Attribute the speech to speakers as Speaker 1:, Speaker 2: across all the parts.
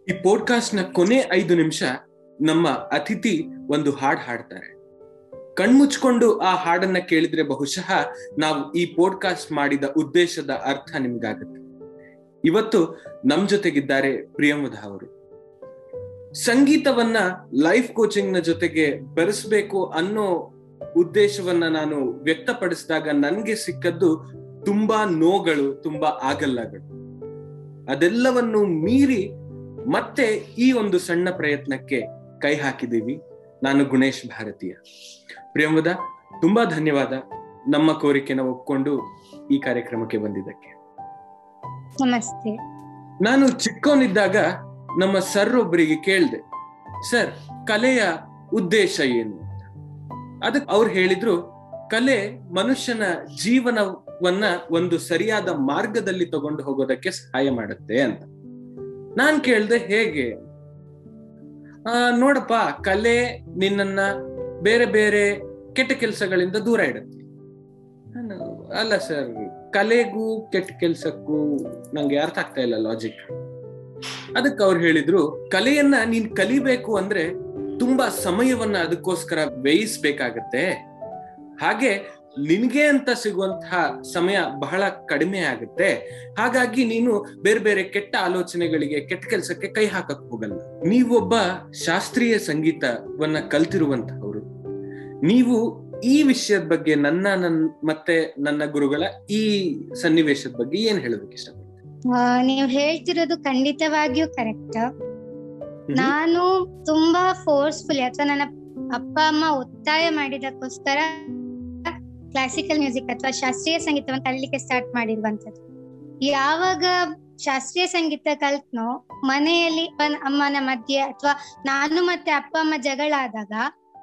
Speaker 1: ಈ ಪಾಡ್ಕಾಸ್ಟ್ ನ ಕೊನೆ ಐದು ನಿಮಿಷ ನಮ್ಮ ಅತಿಥಿ ಒಂದು ಹಾಡ್ ಹಾಡ್ತಾರೆ ಕಣ್ಮುಚ್ಕೊಂಡು ಆ ಹಾಡನ್ನ ಕೇಳಿದ್ರೆ ಬಹುಶಃ ನಾವು ಈ ಪಾಡ್ಕಾಸ್ಟ್ ಮಾಡಿದ ಉದ್ದೇಶದ ಅರ್ಥ ನಿಮ್ಗಾಗುತ್ತೆ ಇವತ್ತು ನಮ್ ಜೊತೆಗಿದ್ದಾರೆ ಪ್ರಿಯಮುಧ ಅವರು ಸಂಗೀತವನ್ನ ಲೈಫ್ ಕೋಚಿಂಗ್ ನ ಜೊತೆಗೆ ಬೆರೆಸ್ಬೇಕು ಅನ್ನೋ ಉದ್ದೇಶವನ್ನ ನಾನು ವ್ಯಕ್ತಪಡಿಸಿದಾಗ ನನ್ಗೆ ಸಿಕ್ಕದ್ದು ತುಂಬಾ ನೋಗಳು ತುಂಬಾ ಆಗಲ್ಲಗಳು ಅದೆಲ್ಲವನ್ನು ಮೀರಿ ಮತ್ತೆ ಈ ಒಂದು ಸಣ್ಣ ಪ್ರಯತ್ನಕ್ಕೆ ಕೈ ಹಾಕಿದ್ದೀವಿ ನಾನು ಗುಣೇಶ್ ಭಾರತೀಯ ಪ್ರಿಯಂವದ ತುಂಬಾ ಧನ್ಯವಾದ ನಮ್ಮ ಕೋರಿಕೆನ ಒಪ್ಕೊಂಡು ಈ ಕಾರ್ಯಕ್ರಮಕ್ಕೆ ಬಂದಿದ್ದಕ್ಕೆ
Speaker 2: ನಮಸ್ತೆ
Speaker 1: ನಾನು ಚಿಕ್ಕವನಿದ್ದಾಗ ನಮ್ಮ ಸರ್ ಒಬ್ಬರಿಗೆ ಕೇಳಿದೆ ಸರ್ ಕಲೆಯ ಉದ್ದೇಶ ಏನು ಅದಕ್ಕೆ ಅವ್ರು ಹೇಳಿದ್ರು ಕಲೆ ಮನುಷ್ಯನ ಜೀವನವನ್ನ ಒಂದು ಸರಿಯಾದ ಮಾರ್ಗದಲ್ಲಿ ತಗೊಂಡು ಹೋಗೋದಕ್ಕೆ ಸಹಾಯ ಮಾಡುತ್ತೆ ಅಂತ ನಾನ್ ಕೇಳ್ದೆ ಹೇಗೆ ಆ ನೋಡಪ್ಪ ಕಲೆ ನಿನ್ನನ್ನ ಬೇರೆ ಬೇರೆ ಕೆಟ್ಟ ಕೆಲಸಗಳಿಂದ ದೂರ ಇಡುತ್ತೆ ನಾನು ಅಲ್ಲ ಸರ್ ಕಲೆಗೂ ಕೆಟ್ಟ ಕೆಲ್ಸಕ್ಕೂ ನಂಗೆ ಅರ್ಥ ಆಗ್ತಾ ಇಲ್ಲ ಲಾಜಿಕ್ ಅದಕ್ಕೆ ಅವ್ರು ಹೇಳಿದ್ರು ಕಲೆಯನ್ನ ನೀನ್ ಕಲಿಬೇಕು ಅಂದ್ರೆ ತುಂಬಾ ಸಮಯವನ್ನ ಅದಕ್ಕೋಸ್ಕರ ವ್ಯಯಿಸ್ಬೇಕಾಗತ್ತೆ ಹಾಗೆ ನಿನ್ಗೆ ಅಂತ ಸಿಗುವಂತಹ ಸಮಯ ಬಹಳ ಕಡಿಮೆ ಆಗುತ್ತೆ ಹಾಗಾಗಿ ನೀನು ಬೇರೆ ಬೇರೆ ಕೆಟ್ಟ ಆಲೋಚನೆಗಳಿಗೆ ಕೆಟ್ಟ ಕೆಲಸಕ್ಕೆ ಕೈ ಹಾಕಕ್ ಹೋಗಲ್ಲ ನೀವೊಬ್ಬ ಶಾಸ್ತ್ರೀಯ ಸಂಗೀತವನ್ನ ಕಲ್ತಿರುವಂತಹವರು ನೀವು ಈ ವಿಷಯದ ಬಗ್ಗೆ ನನ್ನ ನನ್ ಮತ್ತೆ ನನ್ನ ಗುರುಗಳ ಈ ಸನ್ನಿವೇಶದ ಬಗ್ಗೆ ಏನ್ ಹೇಳೋದಕ್ಕೆ ಇಷ್ಟಪಡ್ತೀನಿ
Speaker 2: ನೀವು ಹೇಳ್ತಿರೋದು ಖಂಡಿತವಾಗಿಯೂ ಕರೆಕ್ಟ್ ನಾನು ತುಂಬಾ ಫೋರ್ಸ್ಫುಲಿ ಅಥವಾ ನನ್ನ ಅಪ್ಪ ಅಮ್ಮ ಒತ್ತಾಯ ಮಾಡಿದಕ್ಕೋಸ್ಕರ ಕ್ಲಾಸಿಕಲ್ ಮ್ಯೂಸಿಕ್ ಅಥವಾ ಶಾಸ್ತ್ರೀಯ ಸಂಗೀತವನ್ನು ಕಲಿಲಿಕ್ಕೆ ಸ್ಟಾರ್ಟ್ ಮಾಡಿರುವಂತದ್ದು ಯಾವಾಗ ಶಾಸ್ತ್ರೀಯ ಸಂಗೀತ ಕಲ್ತ್ನೋ ಮನೆಯಲ್ಲಿ ಅಮ್ಮನ ಮಧ್ಯೆ ಅಥವಾ ನಾನು ಮತ್ತೆ ಅಪ್ಪ ಅಮ್ಮ ಜಗಳ ಆದಾಗ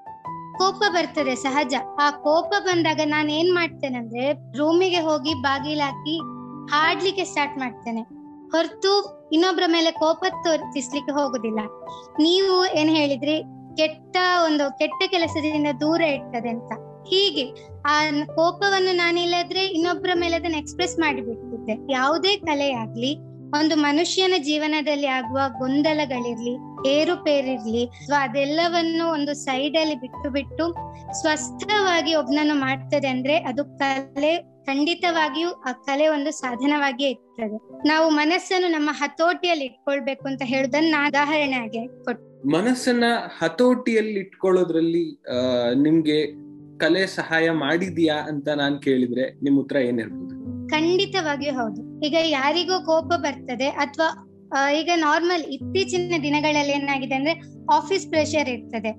Speaker 2: ಕೋಪ ಬರ್ತದೆ ಸಹಜ ಆ ಕೋಪ ಬಂದಾಗ ನಾನು ಏನ್ ಮಾಡ್ತೇನೆ ಅಂದ್ರೆ ರೂಮಿಗೆ ಹೋಗಿ ಬಾಗಿಲಾಕಿ ಹಾಡ್ಲಿಕ್ಕೆ ಸ್ಟಾರ್ಟ್ ಮಾಡ್ತೇನೆ ಹೊರತು ಇನ್ನೊಬ್ಬರ ಮೇಲೆ ಕೋಪ ತೋರಿಸ್ಲಿಕ್ಕೆ ಹೋಗುದಿಲ್ಲ ನೀವು ಏನ್ ಹೇಳಿದ್ರಿ ಕೆಟ್ಟ ಒಂದು ಕೆಟ್ಟ ಕೆಲಸದಿಂದ ದೂರ ಇರ್ತದೆ ಅಂತ ಹೀಗೆ ಆ ಕೋಪವನ್ನು ನಾನಿಲ್ಲದ್ರೆ ಇನ್ನೊಬ್ಬರ ಮೇಲೆ ಅದನ್ನ ಎಕ್ಸ್ಪ್ರೆಸ್ ಮಾಡಿಬಿಡ್ತಿದ್ದೆ ಯಾವುದೇ ಕಲೆ ಆಗ್ಲಿ ಒಂದು ಮನುಷ್ಯನ ಜೀವನದಲ್ಲಿ ಆಗುವ ಗೊಂದಲಗಳಿರ್ಲಿ ಏರುಪೇರಿರ್ಲಿ ಅಥವಾ ಅದೆಲ್ಲವನ್ನು ಒಂದು ಸೈಡ್ ಅಲ್ಲಿ ಬಿಟ್ಟು ಬಿಟ್ಟು ಸ್ವಸ್ಥವಾಗಿ ಒಬ್ನನ್ನು ಮಾಡ್ತದೆ ಅಂದ್ರೆ ಅದು ಕಲೆ ಖಂಡಿತವಾಗಿಯೂ ಆ ಕಲೆ ಒಂದು ಸಾಧನವಾಗಿಯೇ ಇರ್ತದೆ ನಾವು ಮನಸ್ಸನ್ನು ನಮ್ಮ ಹತೋಟಿಯಲ್ಲಿ ಇಟ್ಕೊಳ್ಬೇಕು ಅಂತ ಹೇಳುದನ್ನ ನಾ ಉದಾಹರಣೆ ಆಗಿ ಕೊಟ್ಟು
Speaker 1: ಮನಸ್ಸನ್ನ ಹತೋಟಿಯಲ್ಲಿ ಇಟ್ಕೊಳ್ಳೋದ್ರಲ್ಲಿ ಆ ನಿಮ್ಗೆ ಕಲೆ ಸಹಾಯ ಮಾಡಿದ್ಯಾ ಅಂತ ನಾನ್ ಕೇಳಿದ್ರೆ ನಿಮ್ ಉತ್ತರ ಏನಿರ್ಬೋದು
Speaker 2: ಖಂಡಿತವಾಗಿಯೂ ಹೌದು ಈಗ ಯಾರಿಗೋ ಕೋಪ ಬರ್ತದೆ ಅಥವಾ ಈಗ ನಾರ್ಮಲ್ ಇತ್ತೀಚಿನ ದಿನಗಳಲ್ಲಿ ಏನಾಗಿದೆ ಅಂದ್ರೆ ಆಫೀಸ್ ಪ್ರೆಷರ್ ಇರ್ತದೆ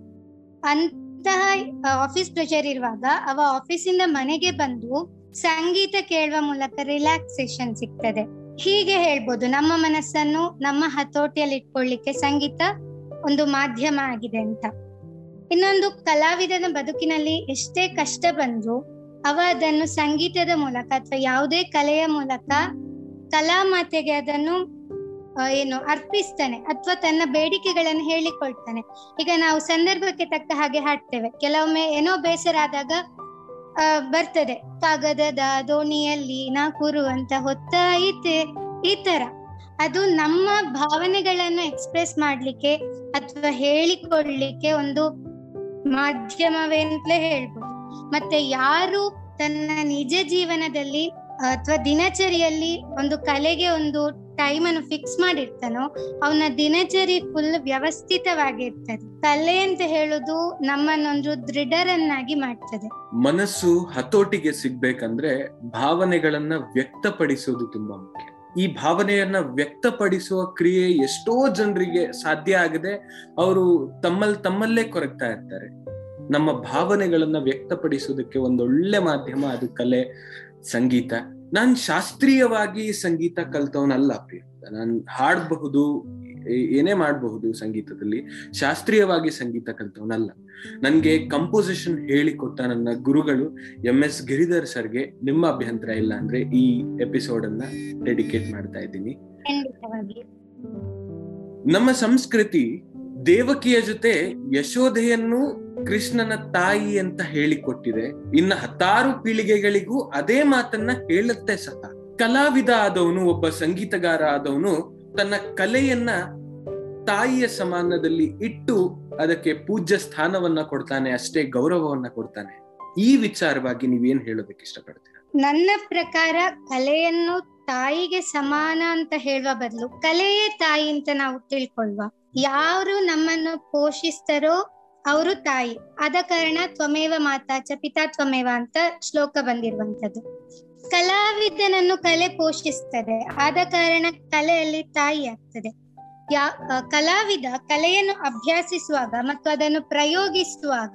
Speaker 2: ಅಂತಹ ಆಫೀಸ್ ಪ್ರೆಷರ್ ಇರುವಾಗ ಅವ ಆಫೀಸಿಂದ ಮನೆಗೆ ಬಂದು ಸಂಗೀತ ಕೇಳುವ ಮೂಲಕ ರಿಲ್ಯಾಕ್ಸೇಷನ್ ಸಿಗ್ತದೆ ಹೀಗೆ ಹೇಳ್ಬೋದು ನಮ್ಮ ಮನಸ್ಸನ್ನು ನಮ್ಮ ಹತೋಟಿಯಲ್ಲಿ ಇಟ್ಕೊಳ್ಳಿಕ್ಕೆ ಸಂಗೀತ ಒಂದು ಮಾಧ್ಯಮ ಆಗಿದೆ ಅಂತ ಇನ್ನೊಂದು ಕಲಾವಿದನ ಬದುಕಿನಲ್ಲಿ ಎಷ್ಟೇ ಕಷ್ಟ ಬಂದ್ರು ಅವ ಅದನ್ನು ಸಂಗೀತದ ಮೂಲಕ ಅಥವಾ ಯಾವುದೇ ಕಲೆಯ ಮೂಲಕ ಕಲಾಮಾತೆಗೆ ಅದನ್ನು ಏನು ಅರ್ಪಿಸ್ತಾನೆ ಅಥವಾ ತನ್ನ ಬೇಡಿಕೆಗಳನ್ನು ಹೇಳಿಕೊಳ್ತಾನೆ ಈಗ ನಾವು ಸಂದರ್ಭಕ್ಕೆ ತಕ್ಕ ಹಾಗೆ ಹಾಡ್ತೇವೆ ಕೆಲವೊಮ್ಮೆ ಏನೋ ಬೇಸರ ಆದಾಗ ಅಹ್ ಬರ್ತದೆ ಕಾಗದದ ದೋಣಿಯಲ್ಲಿ ನಾ ಕುರು ಅಂತ ಹೊತ್ತಾಯಿತೆ ಈ ತರ ಅದು ನಮ್ಮ ಭಾವನೆಗಳನ್ನು ಎಕ್ಸ್ಪ್ರೆಸ್ ಮಾಡ್ಲಿಕ್ಕೆ ಅಥವಾ ಹೇಳಿಕೊಡ್ಲಿಕ್ಕೆ ಒಂದು ಮಾಧ್ಯಮವೇ ಅಂತಲೇ ಹೇಳ್ಬೋದು ಮತ್ತೆ ಯಾರು ತನ್ನ ನಿಜ ಜೀವನದಲ್ಲಿ ಅಥವಾ ದಿನಚರಿಯಲ್ಲಿ ಒಂದು ಕಲೆಗೆ ಒಂದು ಟೈಮ್ ಅನ್ನು ಫಿಕ್ಸ್ ಮಾಡಿರ್ತಾನೋ ಅವನ ದಿನಚರಿ ಫುಲ್ ವ್ಯವಸ್ಥಿತವಾಗಿರ್ತದೆ ಕಲೆ ಅಂತ ಹೇಳುದು ನಮ್ಮನ್ನೊಂದು ದೃಢರನ್ನಾಗಿ ಮಾಡ್ತದೆ
Speaker 1: ಮನಸ್ಸು ಹತೋಟಿಗೆ ಸಿಗ್ಬೇಕಂದ್ರೆ ಭಾವನೆಗಳನ್ನ ವ್ಯಕ್ತಪಡಿಸೋದು ತುಂಬಾ ಮುಖ್ಯ ಈ ಭಾವನೆಯನ್ನ ವ್ಯಕ್ತಪಡಿಸುವ ಕ್ರಿಯೆ ಎಷ್ಟೋ ಜನರಿಗೆ ಸಾಧ್ಯ ಆಗದೆ ಅವರು ತಮ್ಮಲ್ಲಿ ತಮ್ಮಲ್ಲೇ ಕೊರಗ್ತಾ ಇರ್ತಾರೆ ನಮ್ಮ ಭಾವನೆಗಳನ್ನ ವ್ಯಕ್ತಪಡಿಸೋದಕ್ಕೆ ಒಂದೊಳ್ಳೆ ಮಾಧ್ಯಮ ಅದು ಕಲೆ ಸಂಗೀತ ನಾನ್ ಶಾಸ್ತ್ರೀಯವಾಗಿ ಸಂಗೀತ ಕಲ್ತವನಲ್ಲ ಪ್ರಿಯ ನಾನ್ ಹಾಡಬಹುದು ಏನೇ ಮಾಡಬಹುದು ಸಂಗೀತದಲ್ಲಿ ಶಾಸ್ತ್ರೀಯವಾಗಿ ಸಂಗೀತ ಕಲ್ತವನಲ್ಲ ನನ್ಗೆ ಕಂಪೋಸಿಷನ್ ಹೇಳಿಕೊಟ್ಟ ನನ್ನ ಗುರುಗಳು ಎಂ ಎಸ್ ಗಿರಿಧರ್ ಸರ್ಗೆ ನಿಮ್ಮ ಅಭ್ಯಂತರ ಇಲ್ಲ ಅಂದ್ರೆ ಈ ಎಪಿಸೋಡ್ ಅನ್ನ ಡೆಡಿಕೇಟ್ ಮಾಡ್ತಾ ಇದ್ದೀನಿ ನಮ್ಮ ಸಂಸ್ಕೃತಿ ದೇವಕಿಯ ಜೊತೆ ಯಶೋಧೆಯನ್ನು ಕೃಷ್ಣನ ತಾಯಿ ಅಂತ ಹೇಳಿಕೊಟ್ಟಿದೆ ಇನ್ನ ಹತ್ತಾರು ಪೀಳಿಗೆಗಳಿಗೂ ಅದೇ ಮಾತನ್ನ ಹೇಳುತ್ತೆ ಸಹ ಕಲಾವಿದ ಆದವನು ಒಬ್ಬ ಸಂಗೀತಗಾರ ಆದವನು ತನ್ನ ಕಲೆಯನ್ನ ತಾಯಿಯ ಸಮಾನದಲ್ಲಿ ಇಟ್ಟು ಅದಕ್ಕೆ ಪೂಜ್ಯ ಸ್ಥಾನವನ್ನ ಕೊಡ್ತಾನೆ ಅಷ್ಟೇ ಗೌರವವನ್ನ ಕೊಡ್ತಾನೆ ಈ ವಿಚಾರವಾಗಿ ನೀವೇನ್ ಹೇಳೋದಕ್ಕೆ ಇಷ್ಟಪಡ್ತೀರಾ
Speaker 2: ನನ್ನ ಪ್ರಕಾರ ಕಲೆಯನ್ನು ತಾಯಿಗೆ ಸಮಾನ ಅಂತ ಹೇಳುವ ಬದಲು ಕಲೆಯೇ ತಾಯಿ ಅಂತ ನಾವು ತಿಳ್ಕೊಳ್ವಾ ಯಾರು ನಮ್ಮನ್ನು ಪೋಷಿಸ್ತಾರೋ ಅವರು ತಾಯಿ ಆದ ಕಾರಣ ತ್ವಮೇವ ಮಾತಾ ಚ ಪಿತಾ ತ್ವಮೇವ ಅಂತ ಶ್ಲೋಕ ಬಂದಿರುವಂತದ್ದು ಕಲಾವಿದನನ್ನು ಕಲೆ ಪೋಷಿಸ್ತದೆ ಆದ ಕಾರಣ ಕಲೆಯಲ್ಲಿ ತಾಯಿ ಆಗ್ತದೆ ಯಾ ಆ, ಕಲಾವಿದ ಕಲೆಯನ್ನು ಅಭ್ಯಾಸಿಸುವಾಗ ಮತ್ತು ಅದನ್ನು ಪ್ರಯೋಗಿಸುವಾಗ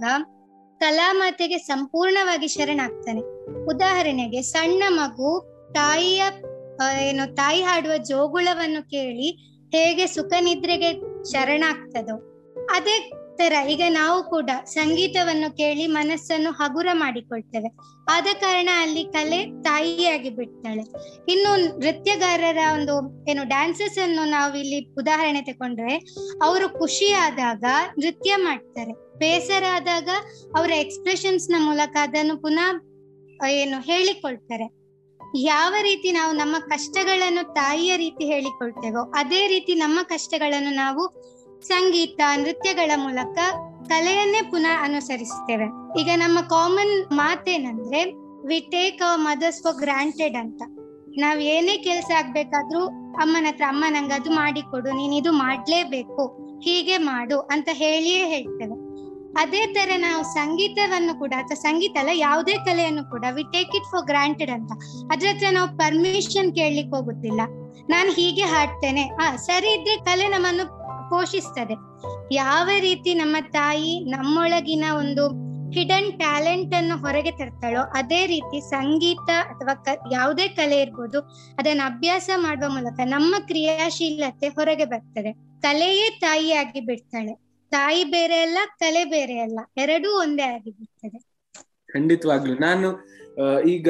Speaker 2: ಕಲಾಮಾತೆಗೆ ಸಂಪೂರ್ಣವಾಗಿ ಶರಣಾಗ್ತಾನೆ ಉದಾಹರಣೆಗೆ ಸಣ್ಣ ಮಗು ತಾಯಿಯ ಆ, ಏನು ತಾಯಿ ಹಾಡುವ ಜೋಗುಳವನ್ನು ಕೇಳಿ ಹೇಗೆ ಸುಖ ನಿದ್ರೆಗೆ ಶರಣಾಗ್ತದೋ ಅದೇ ತರ ಈಗ ನಾವು ಕೂಡ ಸಂಗೀತವನ್ನು ಕೇಳಿ ಮನಸ್ಸನ್ನು ಹಗುರ ಮಾಡಿಕೊಳ್ತೇವೆ ಆದ ಕಾರಣ ಅಲ್ಲಿ ಕಲೆ ತಾಯಿಯಾಗಿ ಬಿಡ್ತಾಳೆ ಇನ್ನು ನೃತ್ಯಗಾರರ ಒಂದು ಏನು ಡ್ಯಾನ್ಸಸ್ ಅನ್ನು ನಾವು ಇಲ್ಲಿ ಉದಾಹರಣೆ ತಗೊಂಡ್ರೆ ಅವರು ಖುಷಿ ಆದಾಗ ನೃತ್ಯ ಮಾಡ್ತಾರೆ ಬೇಸರ ಆದಾಗ ಅವರ ಎಕ್ಸ್ಪ್ರೆಷನ್ಸ್ ನ ಮೂಲಕ ಅದನ್ನು ಪುನಃ ಆ, ಏನು ಹೇಳಿಕೊಳ್ತಾರೆ ಯಾವ ರೀತಿ ನಾವು ನಮ್ಮ ಕಷ್ಟಗಳನ್ನು ತಾಯಿಯ ರೀತಿ ಹೇಳಿಕೊಳ್ತೇವೋ ಅದೇ ರೀತಿ ನಮ್ಮ ಕಷ್ಟಗಳನ್ನು ನಾವು ಸಂಗೀತ ನೃತ್ಯಗಳ ಮೂಲಕ ಕಲೆಯನ್ನೇ ಪುನಃ ಅನುಸರಿಸ್ತೇವೆ ಈಗ ನಮ್ಮ ಕಾಮನ್ ಮಾತೇನಂದ್ರೆ we take our mothers for granted ಅಂತ ನಾವ್ ಏನೇ ಕೆಲ್ಸ ಆಗ್ಬೇಕಾದ್ರೂ ಅಮ್ಮನ ಹತ್ರ ಅಮ್ಮ ನಂಗೆ ಅದು ಮಾಡಿಕೊಡು ನೀನ್ ಇದು ಮಾಡ್ಲೇಬೇಕು ಹೀಗೆ ಮಾಡು ಅಂತ ಹೇಳಿಯೇ ಹೇಳ್ತೇವೆ ಅದೇ ತರ ನಾವು ಸಂಗೀತವನ್ನು ಕೂಡ ಅಥವಾ ಸಂಗೀತ ಅಲ್ಲ ಯಾವುದೇ ಕಲೆಯನ್ನು ಕೂಡ we take it for granted ಅಂತ ಅದ್ರ ಹತ್ರ ನಾವು ಪರ್ಮಿಷನ್ ಕೇಳಲಿಕ್ಕೆ ಹೋಗುತ್ತಿಲ್ಲ ನಾನು ಹೀಗೆ ಹಾಡ್ತೇನೆ ಆ ಸರಿ ಇದ್ರೆ ಕಲೆ ನಮ್ಮನ್ನು ಪೋಷಿಸ್ತದೆ ಯಾವ ರೀತಿ ನಮ್ಮ ತಾಯಿ ನಮ್ಮೊಳಗಿನ ಒಂದು ಹಿಡನ್ ಟ್ಯಾಲೆಂಟ್ ಅನ್ನು ಹೊರಗೆ ತರ್ತಾಳೋ ಅದೇ ರೀತಿ ಸಂಗೀತ ಅಥವಾ ಕ- ಯಾವುದೇ ಕಲೆ ಇರ್ಬೋದು ಅದನ್ನ ಅಭ್ಯಾಸ ಮಾಡುವ ಮೂಲಕ ನಮ್ಮ ಕ್ರಿಯಾಶೀಲತೆ ಹೊರಗೆ ಬರ್ತದೆ ಕಲೆಯೇ ತಾಯಿಯಾಗಿ ಬಿಡ್ತಾಳೆ ತಾಯಿ ಬೇರೆ ಅಲ್ಲ ಕಲೆ ಬೇರೆ ಅಲ್ಲ ಎರಡೂ ಒಂದೇ ಆಗಿ ಬಿಡ್ತದೆ
Speaker 1: ಖಂಡಿತವಾಗ್ಲು ನಾನು ಆ, ಈಗ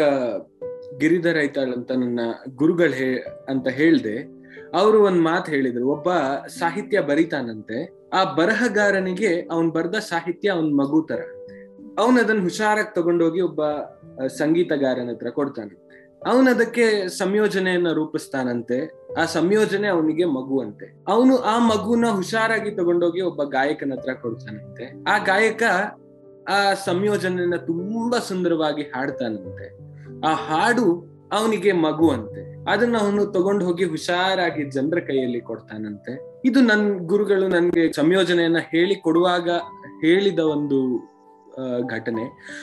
Speaker 1: ಗಿರಿಧರ್ ಐತಾಳ್ ಅಂತ ನನ್ನ ಗುರುಗಳು ಹೇ ಅಂತ ಹೇಳ್ದೆ ಅವರು ಒಂದ್ ಮಾತು ಹೇಳಿದ್ರು ಒಬ್ಬ ಸಾಹಿತ್ಯ ಬರಿತಾನಂತೆ ಆ ಬರಹಗಾರನಿಗೆ ಅವನ್ ಬರ್ದ ಸಾಹಿತ್ಯ ಅವನ್ ಮಗು ತರ ಅವನ್ ಅದನ್ನ ಹುಷಾರಾಗಿ ತಗೊಂಡೋಗಿ ಒಬ್ಬ ಆ, ಸಂಗೀತಗಾರನ ಹತ್ರ ಕೊಡ್ತಾನಂತೆ ಅವನ್ ಅದಕ್ಕೆ ಸಂಯೋಜನೆಯನ್ನ ರೂಪಿಸ್ತಾನಂತೆ ಆ ಸಂಯೋಜನೆ ಅವನಿಗೆ ಮಗು ಅಂತೆ ಅವನು ಆ ಮಗುನ ಹುಷಾರಾಗಿ ತಗೊಂಡೋಗಿ ಒಬ್ಬ ಗಾಯಕನ ಹತ್ರ ಕೊಡ್ತಾನಂತೆ ಆ ಗಾಯಕ ಆ ಸಂಯೋಜನೆಯನ್ನ ತುಂಬಾ ಸುಂದರವಾಗಿ ಹಾಡ್ತಾನಂತೆ ಆ ಹಾಡು ಅವನಿಗೆ ಮಗು ಅಂತೆ ಅದನ್ನ ಅವನು ತಗೊಂಡು ಹೋಗಿ ಹುಷಾರಾಗಿ ಜನರ ಕೈಯಲ್ಲಿ ಕೊಡ್ತಾನಂತೆ ಇದು ನನ್ ಗುರುಗಳು ನನ್ಗೆ ಸಂಯೋಜನೆಯನ್ನ ಹೇಳಿ ಕೊಡುವಾಗ ಹೇಳಿದ ಒಂದು ಆ, ಘಟನೆ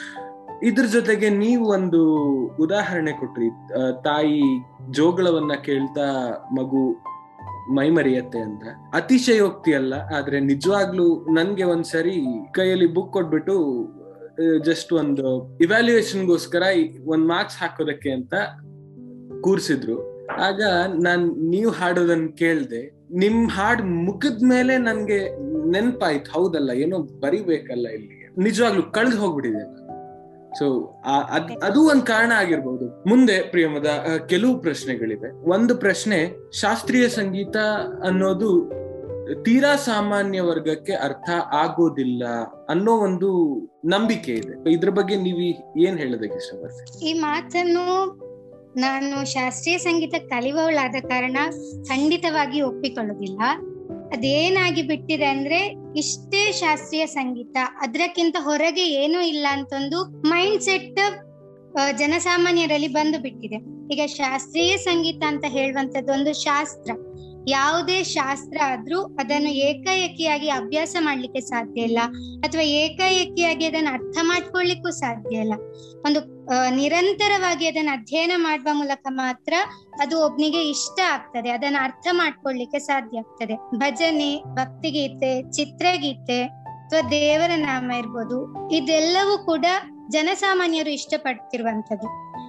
Speaker 1: ಇದ್ರ ಜೊತೆಗೆ ನೀವು ಒಂದು ಉದಾಹರಣೆ ಕೊಟ್ರಿ ಆ, ತಾಯಿ ಜೋಗಳವನ್ನ ಕೇಳ್ತಾ ಮಗು ಮೈಮರಿಯತ್ತೆ ಅಂತ ಅತಿಶಯೋಕ್ತಿ ಅಲ್ಲ ಆದ್ರೆ ನಿಜವಾಗ್ಲೂ ನನ್ಗೆ ಒಂದ್ಸರಿ ಕೈಯಲ್ಲಿ ಬುಕ್ ಕೊಟ್ಬಿಟ್ಟು ಜಸ್ಟ್ ಒಂದು ಇವ್ಯಾಲ್ಯೂಯೇಷನ್ಗೋಸ್ಕರ ಒಂದ್ ಮಾರ್ಕ್ಸ್ ಹಾಕೋದಕ್ಕೆ ಅಂತ ಕೂರ್ಸಿದ್ರು ಆಗ ನಾನ್ ನೀವು ಹಾಡೋದನ್ನ ಕೇಳ್ದೆ ನಿಮ್ ಹಾಡ್ ಮುಗಿದ ಮೇಲೆ ನನ್ಗೆ ನೆನ್ಪಾಯ್ತು ಹೌದಲ್ಲ ಏನೋ ಬರಿಬೇಕಲ್ಲ ಇಲ್ಲಿಗೆ ನಿಜವಾಗ್ಲೂ ಕಳ್ದ್ ಹೋಗ್ಬಿಟ್ಟಿದೆ ಸೊ ಅದು ಒಂದ್ ಕಾರಣ ಆಗಿರ್ಬೋದು ಮುಂದೆ ಪ್ರಿಯಮದ ಆ, ಕೆಲವು ಪ್ರಶ್ನೆಗಳಿವೆ ಒಂದು ಪ್ರಶ್ನೆ ಶಾಸ್ತ್ರೀಯ ಸಂಗೀತ ಅನ್ನೋದು ತೀರಾ ಸಾಮಾನ್ಯ ವರ್ಗಕ್ಕೆ ಅರ್ಥ ಆಗೋದಿಲ್ಲ ಅನ್ನೋ ಒಂದು ನಂಬಿಕೆ ಇದೆ ಇದ್ರ ಬಗ್ಗೆ ನೀವು ಏನ್ ಹೇಳೋದಕ್ಕೆ ಇಷ್ಟಪಡ್ತೀರಿ
Speaker 2: ಈ ಮಾತನ್ನು ನಾನು ಶಾಸ್ತ್ರೀಯ ಸಂಗೀತ ಕಲಿಯುವವಳಾದ ಕಾರಣ ಖಂಡಿತವಾಗಿ ಒಪ್ಪಿಕೊಳ್ಳುವುದಿಲ್ಲ ಅದೇನಾಗಿ ಬಿಟ್ಟಿದೆ ಅಂದ್ರೆ ಇಷ್ಟೇ ಶಾಸ್ತ್ರೀಯ ಸಂಗೀತ ಅದ್ರಕ್ಕಿಂತ ಹೊರಗೆ ಏನೂ ಇಲ್ಲ ಅಂತ ಒಂದು ಮೈಂಡ್ ಸೆಟ್ ಜನಸಾಮಾನ್ಯರಲ್ಲಿ ಬಂದು ಬಿಟ್ಟಿದೆ ಈಗ ಶಾಸ್ತ್ರೀಯ ಸಂಗೀತ ಅಂತ ಹೇಳುವಂತದ್ದು ಒಂದು ಶಾಸ್ತ್ರ ಯಾವುದೇ ಶಾಸ್ತ್ರ ಆದ್ರೂ ಅದನ್ನು ಏಕಾಏಕಿಯಾಗಿ ಅಭ್ಯಾಸ ಮಾಡ್ಲಿಕ್ಕೆ ಸಾಧ್ಯ ಇಲ್ಲ ಅಥವಾ ಏಕಾಏಕಿಯಾಗಿ ಅದನ್ನು ಅರ್ಥ ಮಾಡ್ಕೊಳ್ಳಿಕ್ಕೂ ಸಾಧ್ಯ ಇಲ್ಲ ಒಂದು ಆ, ನಿರಂತರವಾಗಿ ಅದನ್ನ ಅಧ್ಯಯನ ಮಾಡುವ ಮೂಲಕ ಮಾತ್ರ ಅದು ಒಬ್ನಿಗೆ ಇಷ್ಟ ಆಗ್ತದೆ ಅದನ್ನ ಅರ್ಥ ಮಾಡ್ಕೊಳ್ಳಿಕ್ಕೆ ಸಾಧ್ಯ ಆಗ್ತದೆ ಭಜನೆ ಭಕ್ತಿಗೀತೆ ಚಿತ್ರಗೀತೆ ಅಥವಾ ದೇವರ ನಾಮ ಇರ್ಬೋದು ಇದೆಲ್ಲವೂ ಕೂಡ ಜನಸಾಮಾನ್ಯರು ಇಷ್ಟಪಡ್ತಿರುವಂತದ್ದು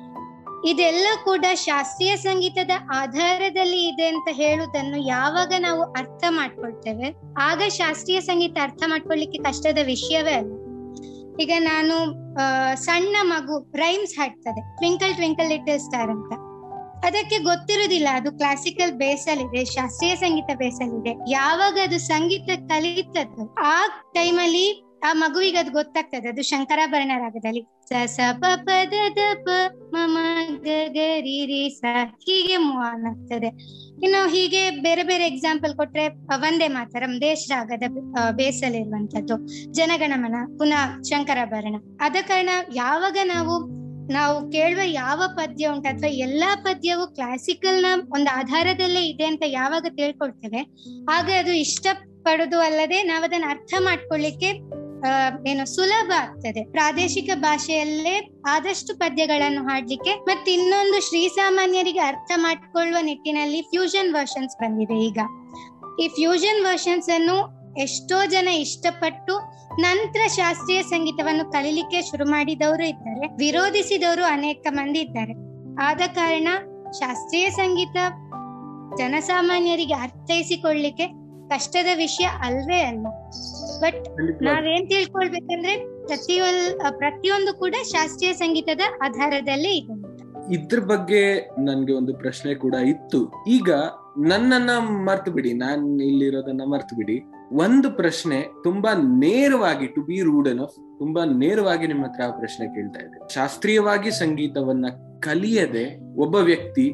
Speaker 2: ಇದೆಲ್ಲ ಕೂಡ ಶಾಸ್ತ್ರೀಯ ಸಂಗೀತದ ಆಧಾರದಲ್ಲಿ ಇದೆ ಅಂತ ಹೇಳುವುದನ್ನು ಯಾವಾಗ ನಾವು ಅರ್ಥ ಮಾಡ್ಕೊಳ್ತೇವೆ ಆಗ ಶಾಸ್ತ್ರೀಯ ಸಂಗೀತ ಅರ್ಥ ಮಾಡ್ಕೊಳ್ಳಿಕ್ಕೆ ಕಷ್ಟದ ವಿಷಯವೇ ಅಲ್ಲ ಈಗ ನಾನು ಆ, ಸಣ್ಣ ಮಗು ರೈಮ್ಸ್ ಹಾಡ್ತದೆ ಟ್ವಿಂಕಲ್ ಟ್ವಿಂಕಲ್ ಲಿಟಲ್ ಸ್ಟಾರ್ ಅಂತ ಅದಕ್ಕೆ ಗೊತ್ತಿರುವುದಿಲ್ಲ ಅದು ಕ್ಲಾಸಿಕಲ್ ಬೇಸ್ ಅಲ್ಲಿ ಇದೆ ಶಾಸ್ತ್ರೀಯ ಸಂಗೀತ ಬೇಸ್ ಅಲ್ಲಿ ಇದೆ ಯಾವಾಗ ಅದು ಸಂಗೀತ ಕಲಿತದ್ದು ಆ ಟೈಮಲ್ಲಿ ಆ ಮಗುವಿಗೆ ಅದು ಗೊತ್ತಾಗ್ತದೆ ಅದು ಶಂಕರಾಭರಣ ರಾಗದಲ್ಲಿ ಸ ಸ ಪ ಪ ದ ದ ಪ ಮ ಮ ಗ ಗ ರಿ ರಿ ಸ ಹೀಗೆ ಮೂವ್ ಆನ್ ಆಗ್ತದೆ ಇನ್ನು ಹೀಗೆ ಬೇರೆ ಬೇರೆ ಎಕ್ಸಾಂಪಲ್ ಕೊಟ್ರೆ ಅ, ವಂದೇ ಮಾತರಂ ದೇಶ ರಾಗದ ಬೇಸಲ್ ಇರುವಂತದ್ದು ಜನಗಣಮನ ಪುನಃ ಶಂಕರಾಭರಣ ಆದ ಕಾರಣ ಯಾವಾಗ ನಾವು ನಾವು ಕೇಳುವ ಯಾವ ಪದ್ಯ ಉಂಟು ಅಥವಾ ಎಲ್ಲಾ ಪದ್ಯವು ಕ್ಲಾಸಿಕಲ್ ನ ಒಂದು ಆಧಾರದಲ್ಲೇ ಇದೆ ಅಂತ ಯಾವಾಗ ತಿಳ್ಕೊಳ್ತೇವೆ ಆಗ ಅದು ಇಷ್ಟ ಪಡುದು ಅಲ್ಲದೆ ನಾವು ಅದನ್ನ ಅರ್ಥ ಮಾಡ್ಕೊಳ್ಳಿಕ್ಕೆ ಆ, ಏನು ಸುಲಭ ಆಗ್ತದೆ ಪ್ರಾದೇಶಿಕ ಭಾಷೆಯಲ್ಲೇ ಆದಷ್ಟು ಪದ್ಯಗಳನ್ನು ಹಾಡ್ಲಿಕ್ಕೆ ಮತ್ತೆ ಇನ್ನೊಂದು ಶ್ರೀಸಾಮಾನ್ಯರಿಗೆ ಅರ್ಥ ಮಾಡ್ಕೊಳ್ಳುವ ನಿಟ್ಟಿನಲ್ಲಿ ಫ್ಯೂಷನ್ ವರ್ಷನ್ಸ್ ಬಂದಿದೆ ಈಗ ಈ ಫ್ಯೂಷನ್ ವರ್ಷನ್ಸ್ ಅನ್ನು ಎಷ್ಟೋ ಜನ ಇಷ್ಟಪಟ್ಟು ನಂತರ ಶಾಸ್ತ್ರೀಯ ಸಂಗೀತವನ್ನು ಕಲೀಲಿಕ್ಕೆ ಶುರು ಮಾಡಿದವರು ಇದ್ದಾರೆ ವಿರೋಧಿಸಿದವರು ಅನೇಕ ಮಂದಿ ಇದ್ದಾರೆ ಆದ ಕಾರಣ ಶಾಸ್ತ್ರೀಯ ಸಂಗೀತ ಜನಸಾಮಾನ್ಯರಿಗೆ ಅರ್ಥೈಸಿಕೊಳ್ಳಿಕ್ಕೆ ಕಷ್ಟದ ವಿಷಯ ಅಲ್ವೇ ಅಲ್ಲ ಬಟ್ ನಾವೇನ್ ತಿಳ್ಕೊಳ್ಬೇಕಂದ್ರೆ ಪ್ರತಿಯೊಂದು ಪ್ರತಿಯೊಂದು ಕೂಡ ಶಾಸ್ತ್ರೀಯ ಸಂಗೀತದ ಆಧಾರದಲ್ಲೇ ಇದೆ ಅಂತ.
Speaker 1: ಇದ್ರ ಬಗ್ಗೆ ನನ್ಗೆ ಒಂದು ಪ್ರಶ್ನೆ ಕೂಡ ಇತ್ತು ಈಗ ನನ್ನನ್ನ ಮರ್ತು ಬಿಡಿ ನಾನ್ ಇಲ್ಲಿರೋದನ್ನ ಮರ್ತು ಬಿಡಿ ಒಂದು ಪ್ರಶ್ನೆ ತುಂಬಾ ನೇರವಾಗಿ ಟು ಬಿ ರೂಡ್ ಅನಫ್ ತುಂಬಾ ನೇರವಾಗಿ ನಿಮ್ಮ ಹತ್ರ ಆ ಪ್ರಶ್ನೆ ಕೇಳ್ತಾ ಇದೆ ಶಾಸ್ತ್ರೀಯವಾಗಿ ಸಂಗೀತವನ್ನ ಕಲಿಯದೆ ಒಬ್ಬ ವ್ಯಕ್ತಿ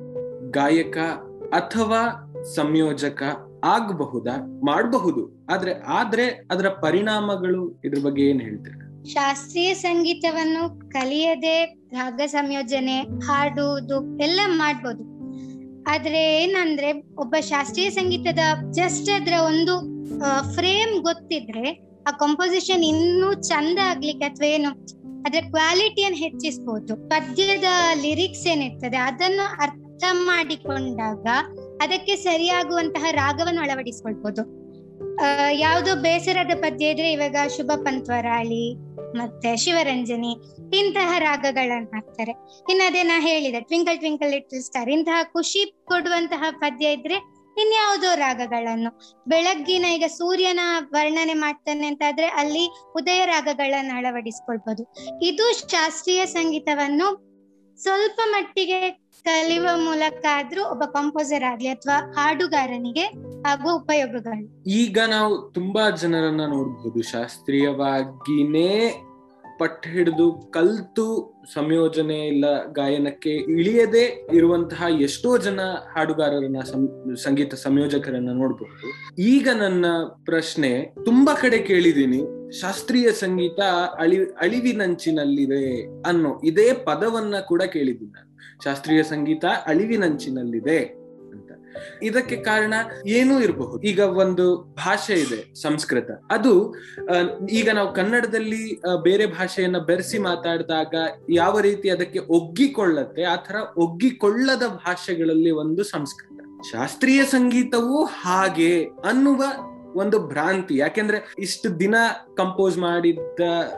Speaker 1: ಗಾಯಕ ಅಥವಾ ಸಂಯೋಜಕ ಆಗಬಹುದಾ ಮಾಡಬಹುದು ಆದ್ರೆ ಆದ್ರೆ ಅದರ ಪರಿಣಾಮಗಳು ಇದ್ರ ಬಗ್ಗೆ ಏನ್ ಹೇಳ್ತೀರಾ
Speaker 2: ಶಾಸ್ತ್ರೀಯ ಸಂಗೀತವನ್ನು ಕಲಿಯದೆ ರಾಗ ಸಂಯೋಜನೆ ಹಾಡುವುದು ಎಲ್ಲ ಮಾಡ್ಬೋದು ಆದ್ರೆ ಏನಂದ್ರೆ ಒಬ್ಬ ಶಾಸ್ತ್ರೀಯ ಸಂಗೀತದ ಜಸ್ಟ್ ಅದ್ರ ಒಂದು ಫ್ರೇಮ್ ಗೊತ್ತಿದ್ರೆ ಆ ಕಂಪೋಸಿಷನ್ ಇನ್ನೂ ಚಂದ ಆಗ್ಲಿಕ್ಕೆ ಅಥವಾ ಏನು ಅದ್ರ ಕ್ವಾಲಿಟಿಯನ್ನು ಹೆಚ್ಚಿಸ್ಬೋದು ಪದ್ಯದ ಲಿರಿಕ್ಸ್ ಏನಿರ್ತದೆ ಅದನ್ನು ಅರ್ಥ ಮಾಡಿಕೊಂಡಾಗ ಅದಕ್ಕೆ ಸರಿಯಾಗುವಂತಹ ರಾಗವನ್ನು ಅಳವಡಿಸ್ಕೊಳ್ಬೋದು ಆ ಯಾವ್ದೋ ಬೇಸರದ ಪದ್ಯ ಇದ್ರೆ ಇವಾಗ ಶುಭ ಪಂತ್ವರಾಳಿ ಮತ್ತೆ ಶಿವರಂಜನಿ ಇಂತಹ ರಾಗಗಳನ್ನ ಹಾಕ್ತಾರೆ ಇನ್ನು ಅದೇ ನಾ ಹೇಳಿದೆ ಟ್ವಿಂಕಲ್ ಟ್ವಿಂಕಲ್ ಲಿಟಲ್ ಸ್ಟಾರ್ ಇಂತಹ ಖುಷಿ ಕೊಡುವಂತಹ ಪದ್ಯ ಇದ್ರೆ ಇನ್ಯಾವುದೋ ರಾಗಗಳನ್ನು ಬೆಳಗ್ಗಿನ ಈಗ ಸೂರ್ಯನ ವರ್ಣನೆ ಮಾಡ್ತಾನೆ ಅಂತಾದ್ರೆ ಅಲ್ಲಿ ಉದಯ ರಾಗಗಳನ್ನ ಅಳವಡಿಸ್ಕೊಳ್ಬಹುದು ಇದು ಶಾಸ್ತ್ರೀಯ ಸಂಗೀತವನ್ನು ಸ್ವಲ್ಪ ಮಟ್ಟಿಗೆ ಕಲಿಯುವ ಮೂಲಕ ಆದ್ರೂ ಒಬ್ಬ ಕಂಪೋಸರ್ ಆಗ್ಲಿ ಅಥವಾ ಹಾಡುಗಾರನಿಗೆ ಆಗುವ ಉಪಯೋಗಗಳು
Speaker 1: ಈಗ ನಾವು ತುಂಬಾ ಜನರನ್ನ ನೋಡ್ಬೋದು ಶಾಸ್ತ್ರೀಯವಾಗಿನೇ ಪಟ್ಟು ಹಿಡಿದು ಕಲ್ತು ಸಂಯೋಜನೆ ಇಲ್ಲ ಗಾಯನಕ್ಕೆ ಇಳಿಯದೆ ಇರುವಂತಹ ಎಷ್ಟೋ ಜನ ಹಾಡುಗಾರರನ್ನ ಸಂ- ಸಂಗೀತ ಸಂಯೋಜಕರನ್ನ ನೋಡ್ಬಹುದು ಈಗ ನನ್ನ ಪ್ರಶ್ನೆ ತುಂಬಾ ಕಡೆ ಕೇಳಿದೀನಿ ಶಾಸ್ತ್ರೀಯ ಸಂಗೀತ ಅಳಿ ಅಳಿವಿನಂಚಿನಲ್ಲಿದೆ ಅನ್ನೋ ಇದೇ ಪದವನ್ನ ಕೂಡ ಕೇಳಿದ್ದೀನಿ ನಾನು ಶಾಸ್ತ್ರೀಯ ಸಂಗೀತ ಅಳಿವಿನಂಚಿನಲ್ಲಿದೆ ಅಂತ ಇದಕ್ಕೆ ಕಾರಣ ಏನೂ ಇರಬಹುದು ಈಗ ಒಂದು ಭಾಷೆ ಇದೆ ಸಂಸ್ಕೃತ ಅದು ಆ, ಈಗ ನಾವು ಕನ್ನಡದಲ್ಲಿ ಆ, ಬೇರೆ ಭಾಷೆಯನ್ನ ಬೆರೆಸಿ ಮಾತಾಡಿದಾಗ ಯಾವ ರೀತಿ ಅದಕ್ಕೆ ಒಗ್ಗಿಕೊಳ್ಳತ್ತೆ ಆ ತರ ಒಗ್ಗಿಕೊಳ್ಳದ ಭಾಷೆಗಳಲ್ಲಿ ಒಂದು ಸಂಸ್ಕೃತ ಶಾಸ್ತ್ರೀಯ ಸಂಗೀತವು ಹಾಗೆ ಅನ್ನುವ ಒಂದು ಭ್ರಾಂತಿ ಯಾಕೆಂದ್ರೆ ಇಷ್ಟು ದಿನ ಕಂಪೋಸ್ ಮಾಡಿದ್ದ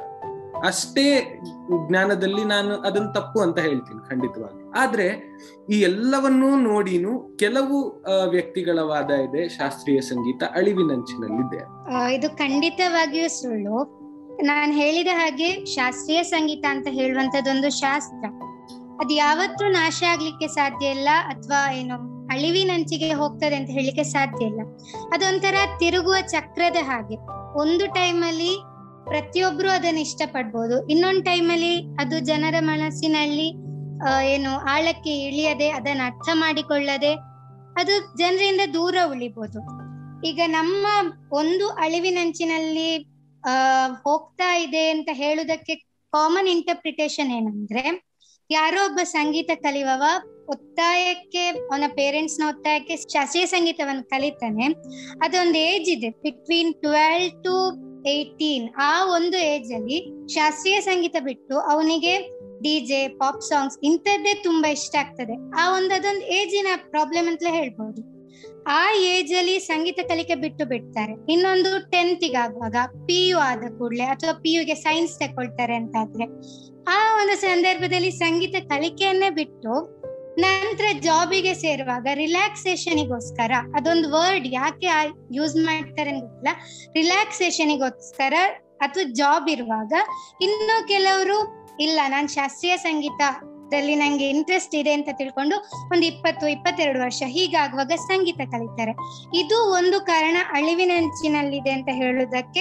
Speaker 1: ಅಷ್ಟೇ ಜ್ಞಾನದಲ್ಲಿ ನಾನು ಅದನ್ನ ತಪ್ಪು ಅಂತ ಹೇಳ್ತೀನಿ ಖಂಡಿತವಾಗಿ ಆದ್ರೆ ಈ ಎಲ್ಲವನ್ನೂ ನೋಡಿನೂ ಕೆಲವು ಆ, ವ್ಯಕ್ತಿಗಳ ವಾದ ಇದೆ ಶಾಸ್ತ್ರೀಯ ಸಂಗೀತ ಅಳಿವಿನಂಚಿನಲ್ಲಿದೆ
Speaker 2: ಆ, ಇದು ಖಂಡಿತವಾಗಿಯೂ ಸುಳ್ಳು ನಾನು ಹೇಳಿದ ಹಾಗೆ ಶಾಸ್ತ್ರೀಯ ಸಂಗೀತ ಅಂತ ಹೇಳುವಂತದೊಂದು ಶಾಸ್ತ್ರ ಅದು ಯಾವತ್ತೂ ನಾಶ ಆಗ್ಲಿಕ್ಕೆ ಸಾಧ್ಯ ಇಲ್ಲ ಅಥವಾ ಏನು ಅಳಿವಿನಂಚಿಗೆ ಹೋಗ್ತದೆ ಅಂತ ಹೇಳಲಿಕ್ಕೆ ಸಾಧ್ಯ ಇಲ್ಲ ಅದೊಂಥರ ತಿರುಗುವ ಚಕ್ರದ ಹಾಗೆ ಒಂದು ಟೈಮಲ್ಲಿ ಪ್ರತಿಯೊಬ್ರು ಅದನ್ನ ಇಷ್ಟಪಡ್ಬೋದು ಇನ್ನೊಂದು ಟೈಮಲ್ಲಿ ಅದು ಜನರ ಮನಸ್ಸಿನಲ್ಲಿ ಆ, ಏನು ಆಳಕ್ಕೆ ಇಳಿಯದೆ ಅದನ್ನ ಅರ್ಥ ಮಾಡಿಕೊಳ್ಳದೆ ಅದು ಜನರಿಂದ ದೂರ ಉಳಿಬಹುದು ಈಗ ನಮ್ಮ ಒಂದು ಅಳಿವಿನಂಚಿನಲ್ಲಿ ಆ ಹೋಗ್ತಾ ಇದೆ ಅಂತ ಹೇಳುದಕ್ಕೆ ಕಾಮನ್ ಇಂಟರ್ಪ್ರಿಟೇಷನ್ ಏನಂದ್ರೆ ಯಾರೋ ಒಬ್ಬ ಸಂಗೀತ ಕಲಿಯುವವ ಒತ್ತಾಯಕ್ಕೆ ಅವನ ಪೇರೆಂಟ್ಸ್ ನ ಒತ್ತಾಯಕ್ಕೆ ಶಾಸ್ತ್ರೀಯ ಸಂಗೀತವನ್ನು ಕಲಿತಾನೆ ಅದೊಂದು ಏಜ್ ಇದೆ ಬಿಟ್ವೀನ್ ಟ್ವೆಲ್ ಟು ಏಯ್ಟೀನ್ ಆ ಒಂದು ಏಜ್ ಅಲ್ಲಿ ಶಾಸ್ತ್ರೀಯ ಸಂಗೀತ ಬಿಟ್ಟು ಅವನಿಗೆ ಡಿಜೆ ಪಾಪ್ ಸಾಂಗ್ಸ್ ಇಂಥದ್ದೇ ತುಂಬಾ ಇಷ್ಟ ಆಗ್ತದೆ ಆ ಒಂದು ಅದೊಂದು ಏಜಿನ ಪ್ರಾಬ್ಲಮ್ ಅಂತಲೇ ಹೇಳ್ಬೋದು ಆ ಏಜ್ ಅಲ್ಲಿ ಸಂಗೀತ ಕಲಿಕೆ ಬಿಟ್ಟು ಬಿಡ್ತಾರೆ ಇನ್ನೊಂದು ಟೆಂತ್ ಆಗುವಾಗ ಪಿ ಯು ಆದ ಕೂಡಲೇ ಅಥವಾ ಪಿ ಯುಗೆ ಸೈನ್ಸ್ ತಕೊಳ್ತಾರೆ ಅಂತಾದ್ರೆ ಆ ಒಂದು ಸಂದರ್ಭದಲ್ಲಿ ಸಂಗೀತ ಕಲಿಕೆಯನ್ನೇ ಬಿಟ್ಟು ನಂತರ ಜಾಬಿಗೆ ಸೇರುವಾಗ ರಿಲ್ಯಾಕ್ಸೇಷನಿಗೋಸ್ಕರ ಅದೊಂದು ವರ್ಡ್ ಯಾಕೆ ಯೂಸ್ ಮಾಡ್ತಾರೆ ಅಂತ ಗೊತ್ತಿಲ್ಲ ರಿಲ್ಯಾಕ್ಸೇಷನಿಗೋಸ್ಕರ ಅಥವಾ ಜಾಬ್ ಇರುವಾಗ ಇನ್ನು ಕೆಲವರು ಇಲ್ಲ ನಾನ್ ಶಾಸ್ತ್ರೀಯ ಸಂಗೀತದಲ್ಲಿ ನಂಗೆ ಇಂಟ್ರೆಸ್ಟ್ ಇದೆ ಅಂತ ತಿಳ್ಕೊಂಡು ಒಂದು ಇಪ್ಪತ್ತು ಇಪ್ಪತ್ತೆರಡು ವರ್ಷ ಹೀಗಾಗುವಾಗ ಸಂಗೀತ ಕಲಿತಾರೆ ಇದು ಒಂದು ಕಾರಣ ಅಳಿವಿನಂಚಿನಲ್ಲಿದೆ ಅಂತ ಹೇಳುವುದಕ್ಕೆ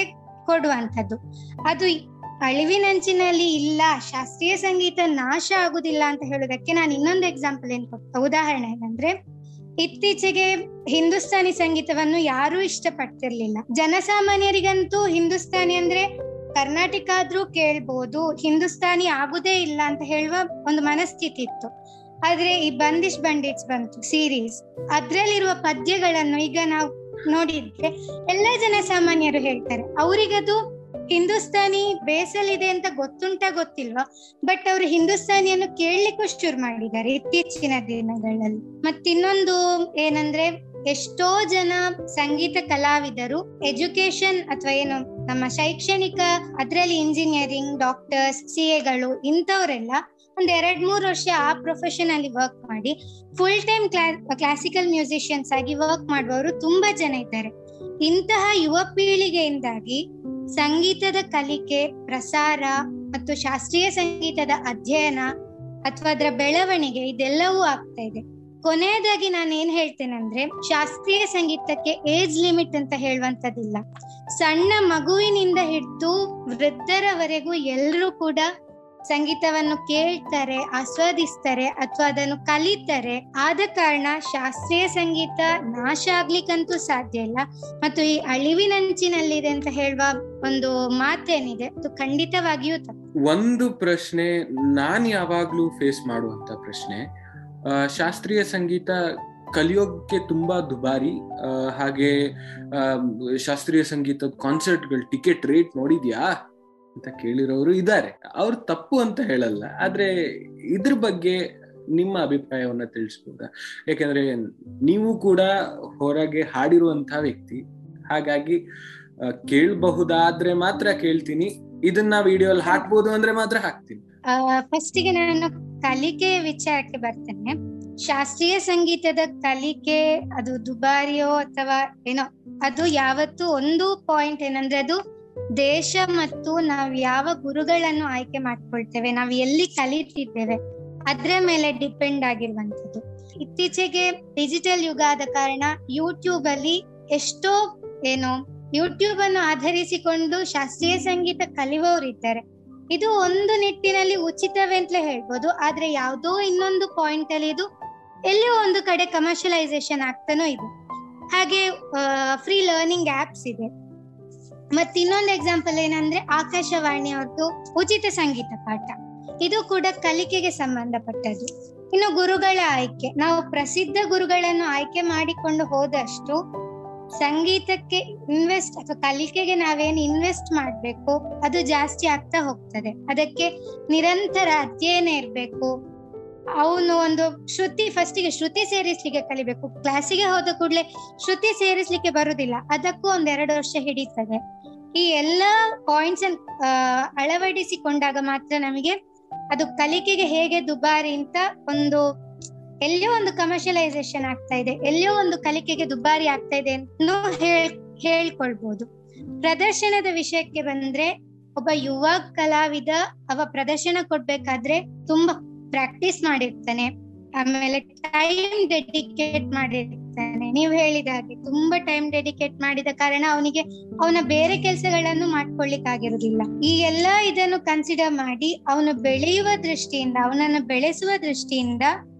Speaker 2: ಕೊಡುವಂಥದ್ದು ಅದು ಅಳಿವಿನಂಚಿನಲ್ಲಿ ಇಲ್ಲ ಶಾಸ್ತ್ರೀಯ ಸಂಗೀತ ನಾಶ ಆಗುದಿಲ್ಲ ಅಂತ ಹೇಳೋದಕ್ಕೆ ನಾನು ಇನ್ನೊಂದು ಎಕ್ಸಾಂಪಲ್ ಏನ್ ಕೊಡ್ತಾ ಉದಾಹರಣೆ ಏನಂದ್ರೆ ಇತ್ತೀಚೆಗೆ ಹಿಂದೂಸ್ತಾನಿ ಸಂಗೀತವನ್ನು ಯಾರೂ ಇಷ್ಟಪಡ್ತಿರ್ಲಿಲ್ಲ ಜನಸಾಮಾನ್ಯರಿಗಂತೂ ಹಿಂದೂಸ್ತಾನಿ ಅಂದ್ರೆ ಕರ್ನಾಟಕ ಆದ್ರೂ ಕೇಳ್ಬೋದು ಹಿಂದೂಸ್ತಾನಿ ಆಗುದೇ ಇಲ್ಲ ಅಂತ ಹೇಳುವ ಒಂದು ಮನಸ್ಥಿತಿ ಇತ್ತು ಆದ್ರೆ ಈ ಬಂದಿಶ್ ಬಂಡಿಟ್ಸ್ ಬಂತು ಸೀರೀಸ್ ಅದ್ರಲ್ಲಿರುವ ಪದ್ಯಗಳನ್ನು ಈಗ ನಾವು ನೋಡಿದ್ರೆ ಎಲ್ಲ ಜನ ಸಾಮಾನ್ಯರು ಹೇಳ್ತಾರೆ ಅವರಿಗದು ಹಿಂದೂಸ್ತಾನಿ ಬೇಸಲ್ಲಿದೆ ಅಂತ ಗೊತ್ತುಂಟ ಗೊತ್ತಿಲ್ವಾ ಬಟ್ ಅವರು ಹಿಂದೂಸ್ತಾನಿಯನ್ನು ಕೇಳಲಿಕ್ಕೂ ಶುರು ಮಾಡಿದ್ದಾರೆ ಇತ್ತೀಚಿನ ದಿನಗಳಲ್ಲಿ ಮತ್ತಿನ್ನೊಂದು ಏನಂದ್ರೆ ಎಷ್ಟೋ ಜನ ಸಂಗೀತ ಕಲಾವಿದರು ಎಜುಕೇಶನ್ ಅಥವಾ ಏನು ನಮ್ಮ ಶೈಕ್ಷಣಿಕ ಅದರಲ್ಲಿ ಇಂಜಿನಿಯರಿಂಗ್ ಡಾಕ್ಟರ್ಸ್ ಸಿ ಎಗಳು ಇಂಥವರೆಲ್ಲ ಒಂದ್ ಎರಡ್ ಮೂರ್ ವರ್ಷ ಆ ಪ್ರೊಫೆಷನ್ ಅಲ್ಲಿ ವರ್ಕ್ ಮಾಡಿ ಫುಲ್ ಟೈಮ್ ಕ್ಲಾಸಿಕಲ್ ಮ್ಯೂಸಿಷಿಯನ್ಸ್ ಆಗಿ ವರ್ಕ್ ಮಾಡುವವರು ತುಂಬಾ ಜನ ಇದ್ದಾರೆ ಇಂತಹ ಯುವ ಪೀಳಿಗೆಯಿಂದಾಗಿ ಸಂಗೀತದ ಕಲಿಕೆ ಪ್ರಸಾರ ಮತ್ತು ಶಾಸ್ತ್ರೀಯ ಸಂಗೀತದ ಅಧ್ಯಯನ ಅಥವಾ ಅದರ ಬೆಳವಣಿಗೆ ಇದೆಲ್ಲವೂ ಆಗ್ತಾ ಇದೆ ಕೊನೆಯದಾಗಿ ನಾನು ಏನ್ ಹೇಳ್ತೇನೆ ಅಂದ್ರೆ ಶಾಸ್ತ್ರೀಯ ಸಂಗೀತಕ್ಕೆ ಏಜ್ ಲಿಮಿಟ್ ಅಂತ ಹೇಳುವಂತದಿಲ್ಲ ಸಣ್ಣ ಮಗುವಿನಿಂದ ಹಿಡಿದು ವೃದ್ಧರವರೆಗೂ ಎಲ್ಲರೂ ಕೂಡ ಸಂಗೀತವನ್ನು ಕೇಳ್ತಾರೆ ಆಸ್ವಾದಿಸ್ತಾರೆ ಅಥವಾ ಅದನ್ನು ಕಲಿತಾರೆ ಆದ ಕಾರಣ ಶಾಸ್ತ್ರೀಯ ಸಂಗೀತ ನಾಶ ಆಗ್ಲಿಕ್ಕಂತೂ ಸಾಧ್ಯ ಇಲ್ಲ ಮತ್ತು ಈ ಅಳಿವಿನಂಚಿನಲ್ಲಿದೆ ಅಂತ ಹೇಳುವ ಒಂದು ಮಾತೇನಿದೆ ಅದು ಖಂಡಿತವಾಗಿಯೂ ತಪ್ಪು
Speaker 1: ಒಂದು ಪ್ರಶ್ನೆ ನಾನ್ ಯಾವಾಗ್ಲೂ ಫೇಸ್ ಮಾಡುವಂತ ಪ್ರಶ್ನೆ ಆ, ಶಾಸ್ತ್ರೀಯ ಸಂಗೀತ ಕಲಿಯೋಕೆ ತುಂಬಾ ದುಬಾರಿ ಆ, ಹಾಗೆ ಆ, ಶಾಸ್ತ್ರೀಯ ಸಂಗೀತದ ಕಾನ್ಸರ್ಟ್ಗಳ ಟಿಕೆಟ್ ರೇಟ್ ನೋಡಿದ್ಯಾ ಅಂತ ಕೇಳಿರೋರು ಇದ್ದಾರೆ ಅವ್ರು ತಪ್ಪು ಅಂತ ಹೇಳಲ್ಲ ಆದ್ರೆ ಇದ್ರ ಬಗ್ಗೆ ನಿಮ್ಮ ಅಭಿಪ್ರಾಯವನ್ನ ತಿಳಿಸ್ಬೋದಾ ಯಾಕಂದ್ರೆ ನೀವು ಕೂಡ ಹೊರಗೆ ಹಾಡಿರುವಂತಹ ವ್ಯಕ್ತಿ ಹಾಗಾಗಿ ಆ, ಕೇಳ್ಬಹುದಾದ್ರೆ ಮಾತ್ರ ಕೇಳ್ತೀನಿ ಇದನ್ನ ವಿಡಿಯೋ ಅಲ್ಲಿ ಹಾಕ್ಬೋದು ಅಂದ್ರೆ ಮಾತ್ರ ಹಾಕ್ತೀನಿ
Speaker 2: ಫಸ್ಟಿಗೆ ನಾನು ಕಲಿಕೆ ವಿಚಾರಕ್ಕೆ ಬರ್ತೇನೆ ಶಾಸ್ತ್ರೀಯ ಸಂಗೀತದ ಕಲಿಕೆ ಅದು ದುಬಾರಿಯೋ ಅಥವಾ ಏನೋ ಅದು ಯಾವತ್ತು ಒಂದು ಪಾಯಿಂಟ್ ಏನಂದ್ರೆ ಅದು ದೇಶ ಮತ್ತು ನಾವ್ ಯಾವ ಗುರುಗಳನ್ನು ಆಯ್ಕೆ ಮಾಡ್ಕೊಳ್ತೇವೆ ನಾವ್ ಎಲ್ಲಿ ಕಲಿತಿದ್ದೇವೆ ಅದ್ರ ಮೇಲೆ ಡಿಪೆಂಡ್ ಆಗಿರುವಂತದ್ದು ಇತ್ತೀಚೆಗೆ ಡಿಜಿಟಲ್ ಯುಗ ಆದ ಕಾರಣ ಯೂಟ್ಯೂಬ್ ಅಲ್ಲಿ ಎಷ್ಟೋ ಏನು ಯೂಟ್ಯೂಬ್ ಅನ್ನು ಆಧರಿಸಿಕೊಂಡು ಶಾಸ್ತ್ರೀಯ ಸಂಗೀತ ಕಲಿಯುವವರು ಇದ್ದಾರೆ ಇದು ಒಂದು ನಿಟ್ಟಿನಲ್ಲಿ ಉಚಿತವೇ ಅಂತಲೇ ಹೇಳ್ಬೋದು ಆದ್ರೆ ಯಾವುದೋ ಇನ್ನೊಂದು ಪಾಯಿಂಟ್ ಅಲ್ಲಿ ಇದು ಎಲ್ಲಿಯೋ ಒಂದು ಕಡೆ ಕಮರ್ಷಿಯಲೈಸೇಷನ್ ಆಗ್ತಾನೋ ಇದೆ ಹಾಗೆ ಫ್ರೀ ಲರ್ನಿಂಗ್ ಆಪ್ಸ್ ಇದೆ ಮತ್ ಇನ್ನೊಂದು ಎಕ್ಸಾಂಪಲ್ ಏನಂದ್ರೆ ಆಕಾಶವಾಣಿ ಅವ್ರದ್ದು ಉಚಿತ ಸಂಗೀತ ಪಾಠ ಇದು ಕೂಡ ಕಲಿಕೆಗೆ ಸಂಬಂಧಪಟ್ಟದ್ದು ಇನ್ನು ಗುರುಗಳ ಆಯ್ಕೆ ನಾವು ಪ್ರಸಿದ್ಧ ಗುರುಗಳನ್ನು ಆಯ್ಕೆ ಮಾಡಿಕೊಂಡು ಹೋದಷ್ಟು ಸಂಗೀತಕ್ಕೆ ಇನ್ವೆಸ್ಟ್ ಅಥವಾ ಕಲಿಕೆಗೆ ನಾವೇನು ಇನ್ವೆಸ್ಟ್ ಮಾಡ್ಬೇಕು ಅದು ಜಾಸ್ತಿ ಆಗ್ತಾ ಹೋಗ್ತದೆ ಅದಕ್ಕೆ ನಿರಂತರ ಅಧ್ಯಯನ ಇರ್ಬೇಕು ಅವನು ಒಂದು ಶ್ರುತಿ ಫಸ್ಟಿಗೆ ಶ್ರುತಿ ಸೇರಿಸ್ಲಿಕ್ಕೆ ಕಲಿಬೇಕು ಕ್ಲಾಸಿಗೆ ಹೋದ ಕೂಡಲೇ ಶ್ರುತಿ ಸೇರಿಸ್ಲಿಕ್ಕೆ ಬರುದಿಲ್ಲ ಅದಕ್ಕೂ ಒಂದ್ ಎರಡು ವರ್ಷ ಹಿಡಿತದೆ ಈ ಎಲ್ಲಾ ಪಾಯಿಂಟ್ಸ್ ಅಳವಡಿಸಿಕೊಂಡಾಗ ಮಾತ್ರ ನಮಗೆ ಅದು ಕಲಿಕೆಗೆ ಹೇಗೆ ದುಬಾರಿ ಅಂತ ಒಂದು ಎಲ್ಲಿಯೋ ಒಂದು ಕಮರ್ಷಿಯಲೈಸೇಷನ್ ಆಗ್ತಾ ಇದೆ ಎಲ್ಲಿಯೋ ಒಂದು ಕಲಿಕೆಗೆ ದುಬಾರಿ ಆಗ್ತಾ ಇದೆ ಅಂತ ಹೇಳ್ ಹೇಳ್ಕೊಳ್ಬಹುದು ಪ್ರದರ್ಶನದ ವಿಷಯಕ್ಕೆ ಬಂದ್ರೆ ಒಬ್ಬ ಯುವ ಕಲಾವಿದ ಅವ ಪ್ರದರ್ಶನ ಕೊಡ್ಬೇಕಾದ್ರೆ ತುಂಬಾ ಪ್ರಾಕ್ಟೀಸ್ ಮಾಡಿರ್ತಾನೆ ಆಮೇಲೆ ಟೈಮ್ ಡೆಡಿಕೇಟ್ ಮಾಡಿರ್ತಾನೆ ನೀವು ಹೇಳಿದ ಹಾಗೆ ತುಂಬಾ ಟೈಮ್ ಡೆಡಿಕೇಟ್ ಮಾಡಿದ ಕಾರಣ ಅವನಿಗೆ ಅವನ ಬೇರೆ ಕೆಲಸಗಳನ್ನು ಮಾಡ್ಕೊಳ್ಲಿಕ್ಕೆ ಆಗಿರುದಿಲ್ಲ ಈ ಎಲ್ಲಾ ಇದನ್ನು ಕನ್ಸಿಡರ್ ಮಾಡಿ ಅವನು ಬೆಳೆಯುವ ದೃಷ್ಟಿಯಿಂದ ಅವನನ್ನು ಬೆಳೆಸುವ ದೃಷ್ಟಿಯಿಂದ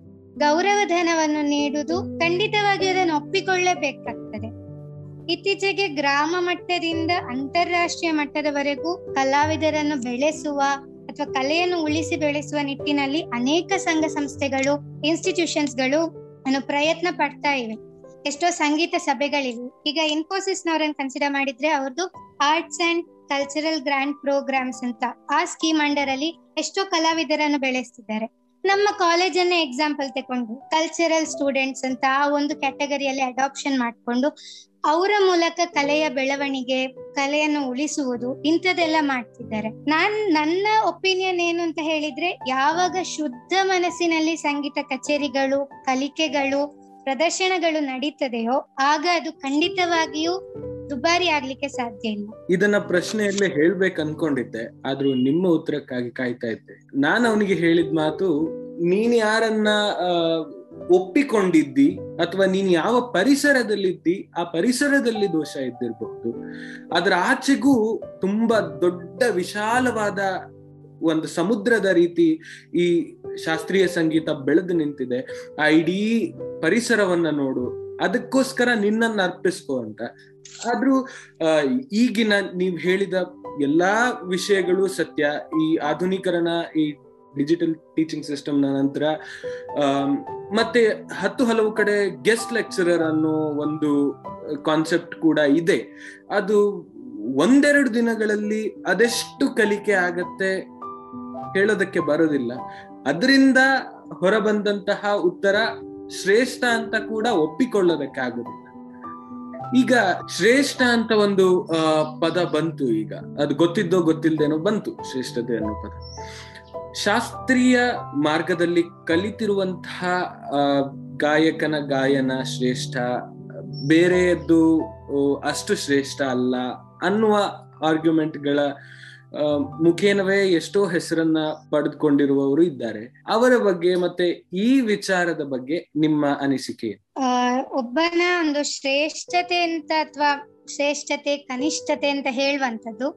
Speaker 2: ಗೌರವ ಧನವನ್ನು ನೀಡುವುದು ಖಂಡಿತವಾಗಿ ಅದನ್ನು ಒಪ್ಪಿಕೊಳ್ಳಲೇಬೇಕಾಗ್ತದೆ ಇತ್ತೀಚೆಗೆ ಗ್ರಾಮ ಮಟ್ಟದಿಂದ ಅಂತಾರಾಷ್ಟ್ರೀಯ ಮಟ್ಟದವರೆಗೂ ಕಲಾವಿದರನ್ನು ಬೆಳೆಸುವ ಅಥವಾ ಕಲೆಯನ್ನು ಉಳಿಸಿ ಬೆಳೆಸುವ ನಿಟ್ಟಿನಲ್ಲಿ ಅನೇಕ ಸಂಘ ಸಂಸ್ಥೆಗಳು ಇನ್ಸ್ಟಿಟ್ಯೂಷನ್ಸ್ ಗಳು ಅನ್ನು ಪ್ರಯತ್ನ ಪಡ್ತಾ ಇವೆ ಎಷ್ಟೋ ಸಂಗೀತ ಸಭೆಗಳಿವೆ ಈಗ ಇನ್ಫೋಸಿಸ್ ನವರನ್ನು ಕನ್ಸಿಡರ್ ಮಾಡಿದ್ರೆ ಅವ್ರದ್ದು arts and cultural grand programs ಅಂತ ಆ ಸ್ಕೀಮ್ ಅಂಡರ್ ಅಲ್ಲಿ ಎಷ್ಟೋ ಕಲಾವಿದರನ್ನು ಬೆಳೆಸ್ತಿದ್ದಾರೆ ನಮ್ಮ ಕಾಲೇಜನ್ನೇ ಎಕ್ಸಾಂಪಲ್ ತಕೊಂಡು ಕಲ್ಚರಲ್ ಸ್ಟೂಡೆಂಟ್ಸ್ ಅಂತ ಆ ಒಂದು ಕ್ಯಾಟಗರಿಯಲ್ಲಿ ಅಡಾಪ್ಷನ್ ಮಾಡ್ಕೊಂಡು ಅವರ ಮೂಲಕ ಕಲೆಯ ಬೆಳವಣಿಗೆ ಕಲೆಯನ್ನು ಉಳಿಸುವುದು ಇಂಥದೆಲ್ಲ ಮಾಡ್ತಿದ್ದಾರೆ ನಾನ್ ನನ್ನ ಒಪಿನಿಯನ್ ಏನು ಅಂತ ಹೇಳಿದ್ರೆ ಯಾವಾಗ ಶುದ್ಧ ಮನಸ್ಸಿನಲ್ಲಿ ಸಂಗೀತ ಕಚೇರಿಗಳು ಕಲಿಕೆಗಳು ಪ್ರದರ್ಶನಗಳು ನಡೀತದೆಯೋ ಆಗ ಅದು ಖಂಡಿತವಾಗಿಯೂ ದುಬಾರಿ ಆಗ್ಲಿಕ್ಕೆ ಸಾಧ್ಯ ಇಲ್ಲ
Speaker 1: ಇದನ್ನ ಪ್ರಶ್ನೆಯಲ್ಲೇ ಹೇಳ್ಬೇಕು ಅನ್ಕೊಂಡಿದ್ದೆ ಆದ್ರೂ ನಿಮ್ಮ ಉತ್ತರಕ್ಕಾಗಿ ಕಾಯ್ತಾ ಇದ್ದೆ ನಾನು ಅವನಿಗೆ ಹೇಳಿದ ಮಾತು ನೀನ್ ಯಾರನ್ನ ಆ, ಒಪ್ಪಿಕೊಂಡಿದ್ದಿ ಅಥವಾ ನೀನ್ ಯಾವ ಪರಿಸರದಲ್ಲಿದ್ದಿ ಆ ಪರಿಸರದಲ್ಲಿ ದೋಷ ಇದ್ದಿರಬಹುದು ಅದರ ಆಚೆಗೂ ತುಂಬಾ ದೊಡ್ಡ ವಿಶಾಲವಾದ ಒಂದು ಸಮುದ್ರದ ರೀತಿ ಈ ಶಾಸ್ತ್ರೀಯ ಸಂಗೀತ ಬೆಳೆದು ನಿಂತಿದೆ ಆ ಇಡೀ ಪರಿಸರವನ್ನ ನೋಡು ಅದಕ್ಕೋಸ್ಕರ ನಿನ್ನನ್ನು ಅರ್ಪಿಸ್ಕೋ ಅಂತ ಆದ್ರೂ ಆ, ಈಗಿನ ನೀವ್ ಹೇಳಿದ ಎಲ್ಲಾ ವಿಷಯಗಳು ಸತ್ಯ ಈ ಆಧುನೀಕರಣ ಈ ಡಿಜಿಟಲ್ ಟೀಚಿಂಗ್ ಸಿಸ್ಟಮ್ ನ ನಂತರ ಆಮ್, ಮತ್ತೆ ಹತ್ತು ಹಲವು ಕಡೆ ಗೆಸ್ಟ್ ಲೆಕ್ಚರರ್ ಅನ್ನೋ ಒಂದು ಕಾನ್ಸೆಪ್ಟ್ ಕೂಡ ಇದೆ ಅದು ಒಂದೆರಡು ದಿನಗಳಲ್ಲಿ ಅದೆಷ್ಟು ಕಲಿಕೆ ಆಗತ್ತೆ ಹೇಳೋದಕ್ಕೆ ಬರೋದಿಲ್ಲ ಅದರಿಂದ ಹೊರಬಂದಂತಹ ಉತ್ತರ ಶ್ರೇಷ್ಠ ಅಂತ ಕೂಡ ಒಪ್ಪಿಕೊಳ್ಳೋದಕ್ಕೆ ಆಗುದಿಲ್ಲ ಈಗ ಶ್ರೇಷ್ಠ ಅಂತ ಒಂದು ಆ, ಪದ ಬಂತು ಈಗ ಅದು ಗೊತ್ತಿದ್ದೋ ಗೊತ್ತಿಲ್ದೇನೋ ಬಂತು ಶ್ರೇಷ್ಠತೆ ಅನ್ನೋ ಪದ ಶಾಸ್ತ್ರೀಯ ಮಾರ್ಗದಲ್ಲಿ ಕಲಿತಿರುವಂತಹ ಆ, ಗಾಯಕನ ಗಾಯನ ಶ್ರೇಷ್ಠ ಬೇರೆಯದ್ದು ಓ, ಅಷ್ಟು ಶ್ರೇಷ್ಠ ಅಲ್ಲ ಅನ್ನುವ ಆರ್ಗ್ಯುಮೆಂಟ್ಗಳ ಆ, ಮುಖೇನವೇ ಎಷ್ಟೋ ಹೆಸರನ್ನ ಪಡೆದುಕೊಂಡಿರುವವರು ಇದ್ದಾರೆ ಅವರ ಬಗ್ಗೆ ಮತ್ತೆ ಈ ವಿಚಾರದ ಬಗ್ಗೆ ನಿಮ್ಮ ಅನಿಸಿಕೆ ಏನು?
Speaker 2: ಆ, ಒಬ್ಬನ ಒಂದು ಶ್ರೇಷ್ಠತೆ ಅಂತ ಅಥವಾ ಶ್ರೇಷ್ಠತೆ ಕನಿಷ್ಠತೆ ಅಂತ ಹೇಳುವಂತದ್ದು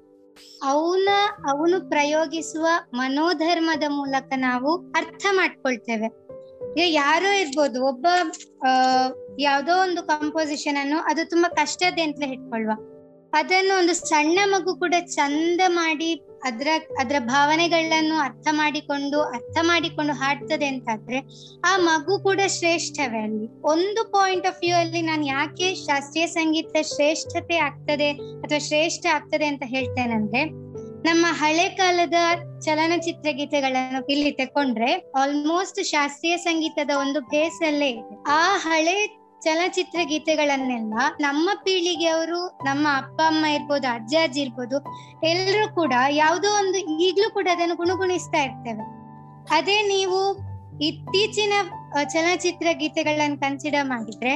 Speaker 2: ಅವನ ಅವನು ಪ್ರಯೋಗಿಸುವ ಮನೋಧರ್ಮದ ಮೂಲಕ ನಾವು ಅರ್ಥ ಮಾಡ್ಕೊಳ್ತೇವೆ ಈಗ ಯಾರೋ ಇರ್ಬೋದು ಒಬ್ಬ ಆ ಯಾವ್ದೋ ಒಂದು ಕಂಪೋಸಿಷನ್ ಅನ್ನು ಅದು ತುಂಬಾ ಕಷ್ಟದೆ ಅಂತಲೇ ಇಟ್ಕೊಳ್ವ ಅದನ್ನು ಒಂದು ಸಣ್ಣ ಮಗು ಕೂಡ ಚಂದ ಮಾಡಿ ಅದ್ರ ಅದ್ರ ಭಾವನೆಗಳನ್ನು ಅರ್ಥ ಮಾಡಿಕೊಂಡು ಅರ್ಥ ಮಾಡಿಕೊಂಡು ಹಾಡ್ತದೆ ಅಂತಾದ್ರೆ ಆ ಮಗು ಕೂಡ ಶ್ರೇಷ್ಠವೇ ಅಲ್ಲಿ ಒಂದು ಪಾಯಿಂಟ್ ಆಫ್ ವ್ಯೂ ಅಲ್ಲಿ ನಾನು ಯಾಕೆ ಶಾಸ್ತ್ರೀಯ ಸಂಗೀತ ಶ್ರೇಷ್ಠತೆ ಆಗ್ತದೆ ಅಥವಾ ಶ್ರೇಷ್ಠ ಆಗ್ತದೆ ಅಂತ ಹೇಳ್ತೇನಂದ್ರೆ ನಮ್ಮ ಹಳೆ ಕಾಲದ ಚಲನಚಿತ್ರ ಗೀತೆಗಳನ್ನು ಇಲ್ಲಿ ತಕೊಂಡ್ರೆ ಆಲ್ಮೋಸ್ಟ್ ಶಾಸ್ತ್ರೀಯ ಸಂಗೀತದ ಒಂದು ಬೇಸಲ್ಲೇ ಇದೆ ಆ ಹಳೆ ಚಲನಚಿತ್ರ ಗೀತೆಗಳನ್ನೆಲ್ಲ ನಮ್ಮ ಪೀಳಿಗೆಯವರು ನಮ್ಮ ಅಪ್ಪ ಅಮ್ಮ ಇರ್ಬೋದು ಅಜ್ಜ ಅಜ್ಜಿ ಇರ್ಬೋದು ಎಲ್ಲರೂ ಕೂಡ ಯಾವುದೋ ಒಂದು ಈಗ್ಲೂ ಕೂಡ ಅದನ್ನು ಗುಣಗುಣಿಸ್ತಾ ಇರ್ತೇವೆ ಅದೇ ನೀವು ಇತ್ತೀಚಿನ ಅಹ್, ಚಲನಚಿತ್ರ ಗೀತೆಗಳನ್ನ ಕನ್ಸಿಡರ್ ಮಾಡಿದ್ರೆ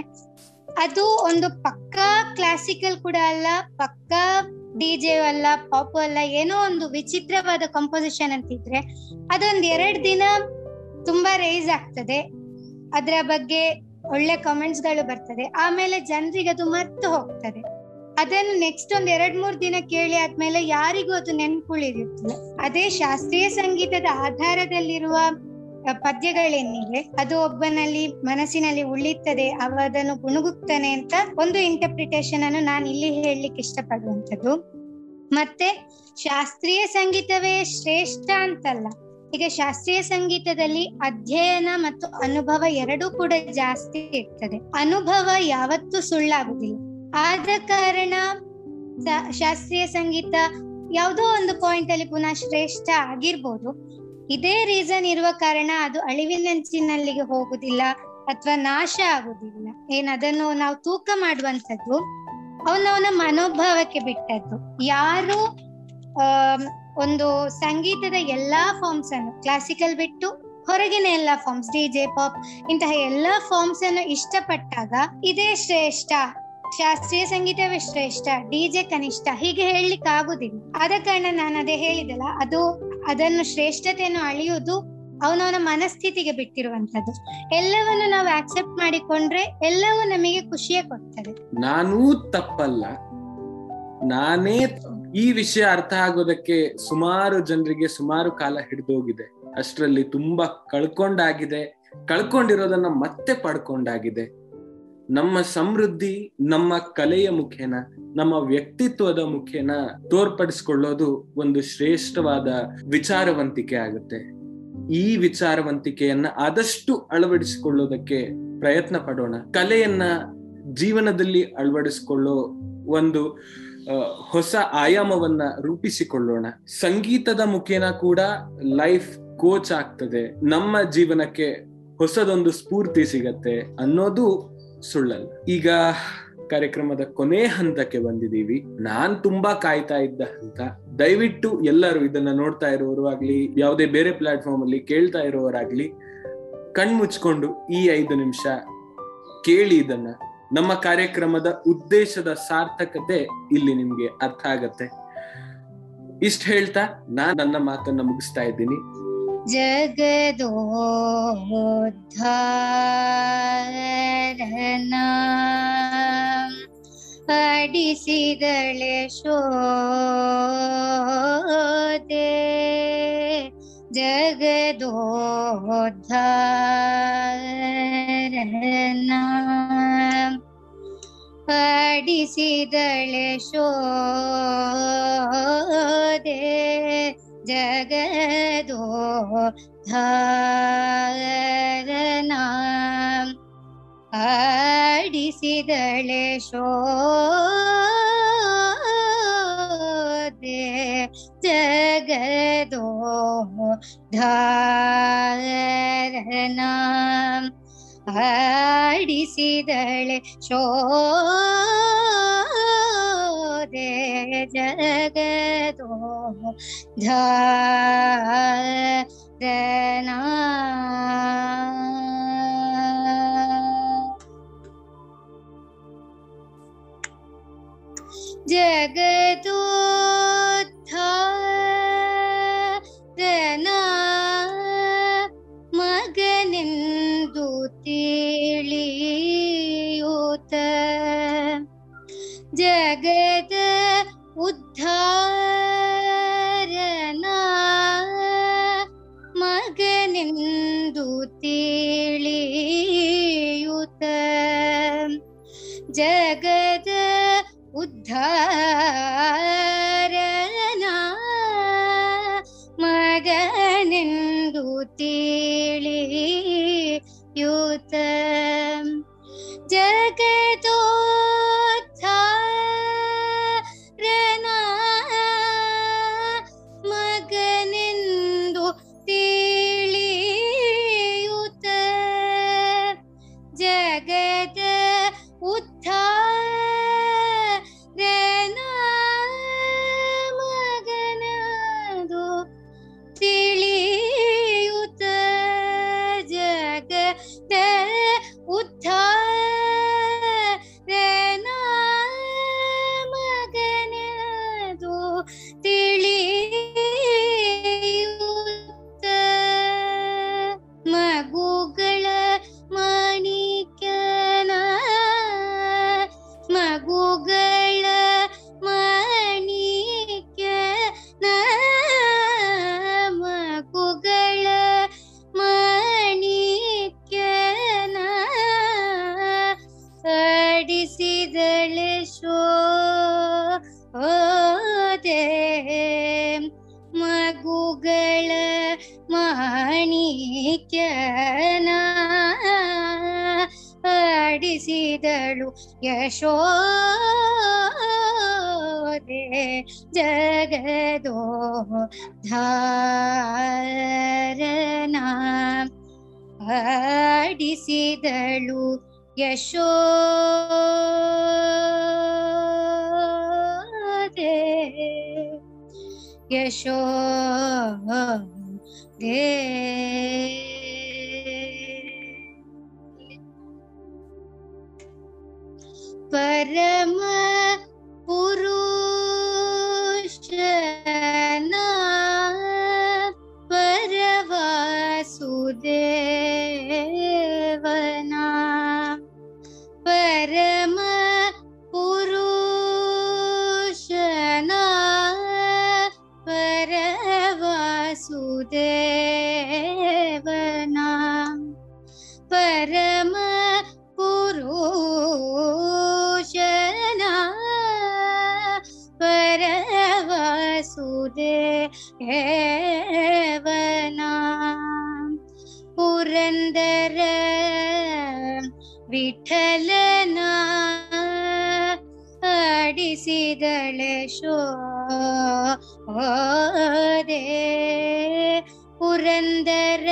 Speaker 2: ಅದು ಒಂದು ಪಕ್ಕಾ ಕ್ಲಾಸಿಕಲ್ ಕೂಡ ಅಲ್ಲ ಪಕ್ಕಾ ಡಿಜೆ ಅಲ್ಲ ಪಾಪ್ ಅಲ್ಲ ಏನೋ ಒಂದು ವಿಚಿತ್ರವಾದ ಕಂಪೋಸಿಷನ್ ಅಂತಿದ್ರೆ ಅದೊಂದ್ ಎರಡ್ ದಿನ ತುಂಬಾ ರೈಸ್ ಆಗ್ತದೆ ಅದರ ಬಗ್ಗೆ ಒಳ್ಳೆ ಕಮೆಂಟ್ಸ್ ಗಳು ಬರ್ತದೆ ಆಮೇಲೆ ಜನರಿಗೆ ಅದು ಮರ್ತು ಹೋಗ್ತದೆ ಅದನ್ನು ನೆಕ್ಸ್ಟ್ ಒಂದ್ ಎರಡ್ ಮೂರ್ ದಿನ ಕೇಳಿ ಆದ್ಮೇಲೆ ಯಾರಿಗೂ ಅದು ನೆನ್ಪುಳಿದಿರ್ತದೆ ಅದೇ ಶಾಸ್ತ್ರೀಯ ಸಂಗೀತದ ಆಧಾರದಲ್ಲಿರುವ ಅಹ್, ಪದ್ಯಗಳೇನಿವೆ ಅದು ಒಬ್ಬನಲ್ಲಿ ಮನಸ್ಸಿನಲ್ಲಿ ಉಳಿಯುತ್ತದೆ ಅವ ಅದನ್ನು ಗುಣಗುತ್ತಾನೆ ಅಂತ ಒಂದು ಇಂಟರ್ಪ್ರಿಟೇಷನ್ ಅನ್ನು ನಾನು ಇಲ್ಲಿ ಹೇಳಲಿಕ್ಕೆ ಇಷ್ಟಪಡುವಂತದ್ದು ಮತ್ತೆ ಶಾಸ್ತ್ರೀಯ ಸಂಗೀತವೇ ಶ್ರೇಷ್ಠ ಅಂತಲ್ಲ ಈಗ ಶಾಸ್ತ್ರೀಯ ಸಂಗೀತದಲ್ಲಿ ಅಧ್ಯಯನ ಮತ್ತು ಅನುಭವ ಎರಡೂ ಕೂಡ ಜಾಸ್ತಿ ಇರ್ತದೆ ಅನುಭವ ಯಾವತ್ತೂ ಸುಳ್ಳಾಗುದಿಲ್ಲ ಆದ ಕಾರಣ ಸ- ಶಾಸ್ತ್ರೀಯ ಸಂಗೀತ ಯಾವುದೋ ಒಂದು ಪಾಯಿಂಟ್ ಅಲ್ಲಿ ಪುನಃ ಶ್ರೇಷ್ಠ ಆಗಿರ್ಬೋದು ಇದೇ ರೀಸನ್ ಇರುವ ಕಾರಣ ಅದು ಅಳಿವಿನಂಚಿನಲ್ಲಿಗೆ ಹೋಗುದಿಲ್ಲ ಅಥವಾ ನಾಶ ಆಗುದಿಲ್ಲ ಏನ್ ಅದನ್ನು ನಾವು ತೂಕ ಮಾಡುವಂತದ್ದು ಅವನವನ ಮನೋಭಾವಕ್ಕೆ ಬಿಟ್ಟದ್ದು ಯಾರು ಆಮ್, ಒಂದು ಸಂಗೀತದ ಎಲ್ಲಾ ಫಾರ್ಮ್ಸ್ ಅನ್ನು ಕ್ಲಾಸಿಕಲ್ ಬಿಟ್ಟು ಹೊರಗಿನ ಎಲ್ಲಾ ಫಾರ್ಮ್ಸ್ ಡಿಜೆ ಪಾಪ್ ಇಂತಹ ಎಲ್ಲಾ ಫಾರ್ಮ್ಸ್ ಅನ್ನು ಇಷ್ಟಪಟ್ಟಾಗ ಇದೇ ಶ್ರೇಷ್ಠ ಶಾಸ್ತ್ರೀಯ ಸಂಗೀತವೇ ಶ್ರೇಷ್ಠ ಡಿಜೆ ಕನಿಷ್ಠ ಹೀಗೆ ಹೇಳಲಿಕ್ಕೆ ಆಗುದಿಲ್ಲ ಆದ ಕಾರಣ ನಾನು ಅದೇ ಹೇಳಿದಲ್ಲ ಅದು ಅದನ್ನು ಶ್ರೇಷ್ಠತೆಯನ್ನು ಅಳಿಯುವುದು ಅವನವನ ಮನಸ್ಥಿತಿಗೆ ಬಿಟ್ಟಿರುವಂತದ್ದು ಎಲ್ಲವನ್ನು ನಾವು ಆಕ್ಸೆಪ್ಟ್ ಮಾಡಿಕೊಂಡ್ರೆ ಎಲ್ಲವೂ ನಮಗೆ ಖುಷಿಯೇ ಕೊಡ್ತದೆ
Speaker 1: ನಾನೂ ತಪ್ಪಲ್ಲ ನಾನೇ ತ- ಈ ವಿಷಯ ಅರ್ಥ ಆಗೋದಕ್ಕೆ ಸುಮಾರು ಜನರಿಗೆ ಸುಮಾರು ಕಾಲ ಹಿಡಿದೋಗಿದೆ ಅಷ್ಟರಲ್ಲಿ ತುಂಬಾ ಕಳ್ಕೊಂಡಾಗಿದೆ ಕಳ್ಕೊಂಡಿರೋದನ್ನ ಮತ್ತೆ ಪಡ್ಕೊಂಡಾಗಿದೆ ನಮ್ಮ ಸಮೃದ್ಧಿ ನಮ್ಮ ಕಲೆಯ ಮುಖೇನ ನಮ್ಮ ವ್ಯಕ್ತಿತ್ವದ ಮುಖೇನ ತೋರ್ಪಡಿಸ್ಕೊಳ್ಳೋದು ಒಂದು ಶ್ರೇಷ್ಠವಾದ ವಿಚಾರವಂತಿಕೆ ಆಗುತ್ತೆ ಈ ವಿಚಾರವಂತಿಕೆಯನ್ನ ಆದಷ್ಟು ಅಳವಡಿಸಿಕೊಳ್ಳೋದಕ್ಕೆ ಪ್ರಯತ್ನ ಪಡೋಣ ಕಲೆಯನ್ನ ಜೀವನದಲ್ಲಿ ಅಳವಡಿಸಿಕೊಳ್ಳೋ ಒಂದು ಆ, ಹೊಸ ಆಯಾಮವನ್ನ ರೂಪಿಸಿಕೊಳ್ಳೋಣ ಸಂಗೀತದ ಮುಖೇನ ಕೂಡ ಲೈಫ್ ಕೋಚ್ ಆಗ್ತದೆ ನಮ್ಮ ಜೀವನಕ್ಕೆ ಹೊಸದೊಂದು ಸ್ಫೂರ್ತಿ ಸಿಗತ್ತೆ ಅನ್ನೋದು ಸುಳ್ಳಲ್ಲ ಈಗ ಕಾರ್ಯಕ್ರಮದ ಕೊನೆ ಹಂತಕ್ಕೆ ಬಂದಿದೀವಿ ನಾನ್ ತುಂಬಾ ಕಾಯ್ತಾ ಇದ್ದ ಹಂತ ದಯವಿಟ್ಟು ಎಲ್ಲರೂ ಇದನ್ನ ನೋಡ್ತಾ ಇರೋರು ಆಗ್ಲಿ ಯಾವುದೇ ಬೇರೆ ಪ್ಲಾಟ್ಫಾರ್ಮ್ ಅಲ್ಲಿ ಕೇಳ್ತಾ ಇರೋರಾಗ್ಲಿ ಕಣ್ಮುಚ್ಕೊಂಡು ಈ ಐದು ನಿಮಿಷ ಕೇಳಿ ಇದನ್ನ ನಮ್ಮ ಕಾರ್ಯಕ್ರಮದ ಉದ್ದೇಶದ ಸಾರ್ಥಕತೆ ಇಲ್ಲಿ ನಿಮ್ಗೆ ಅರ್ಥ ಆಗತ್ತೆ ಇಷ್ಟ ಹೇಳ್ತಾ ನಾನ್ ನನ್ನ ಮಾತನ್ನ ಮುಗಿಸ್ತಾ ಇದ್ದೀನಿ
Speaker 2: ಜಗದೋದ್ಧಾರನ ಅಡಿಸಿದಳೆ ಶೋದೆ ಜಗದೋದ್ಧಾರನ ಅಡಿಸಿದಳೆ ಶೋದೆ ಜಗದೋದ್ಧಾರನ ಆಡಿಸಿದಳೆ ಶೋದೆ ಜಗದೋ ಧಾರನ ಆಡಿಸಿದಳೆ ಶೋದೆ ಜಗದೋ ಧಾರನ ಜಗದೋದ್ಧಾರನ ಮಗನೆಂದು ತಿಳಿಯೂತ ಜಗದ ಉದ್ಧಾರನ ಮಗನೆಂದು ತಿಳಿಯೂತ ಜಗದ ಉದ್ಧಾರನ ಮಗನೆಂದು ತಿಳಿಯೂತ ಜಗದೋದ್ಧಾರನ ಮಗನೆಂದು ತಿಳಿಯೂತ ಜಗದ ಉದ್ಧಾರನ ಮಗನದು ತಿಳಿಯುತ್ತ ಜಗದ ಉದ್ಧಾರನ ಮಗನದು ತಿಳಿಯುತ್ತ ಮಗುಗಳ ಮಾಣಿಕ್ಯನ ಮಗುಗಳ ಮಾಣಿಕ್ಯನ ಮಗುಗಳ ಮಾಣಿಕ್ಯನ ಅಡಿಸಿದಳೆ ಶೋದೆ ಮಗುಗಳ ಮಾಣಿಕ್ಯನ ಅಡಿಸಿದಳು ಯಶೋದೆ ಜಗದೋ ಧಾರನ ಆಡಿಸಿದಳು ಯಶೋದೆ ಯಶೋದೆ ಪರಮ ಪುರುಷನ ಪರವಾಸುದೇವನ ಪರಮ ಪುರುಷನ ಪರವಾಸುದೇವನ ಪರಮ ಪುರುಷನ ಪರವಾಸುದೇವನ ಪುರಂದರ ವಿಠಲನ ಆಡಿಸಿದಳೆ ಶೋದೆ ಪುರಂದರ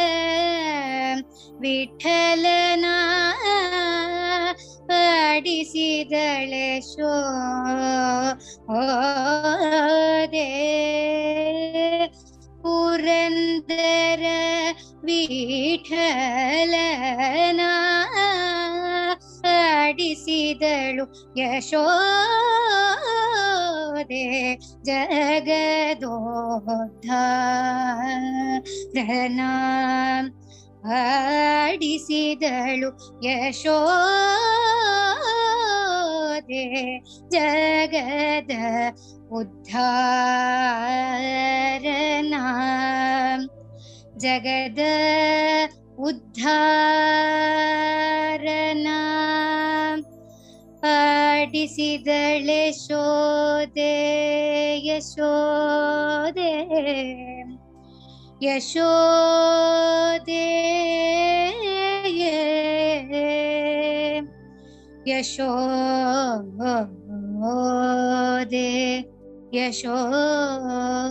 Speaker 2: ವಿಠಲನ ಆಡಿಸಿದಳೆ ಶೋದೆ ಪುರಂದರ ವಿಠಲನ ಆಡಿಸಿದಳೆ ಆಡಿಸಿದಳು ಯಶೋದೆ ಜಗದೋದ್ಧಾರನ ಆಡಿಸಿದಳು ಯಶೋದೆ ಜಗದ ಉದ್ಧಾರನ ಜಗದ ಉದ್ಧಾರನ ಆಡಿಸಿದಳೆ ಶೋದೆ ಯಶೋದೆ ಯಶೋದೆ ಯಶೋದೆ ಯಶೋದೆ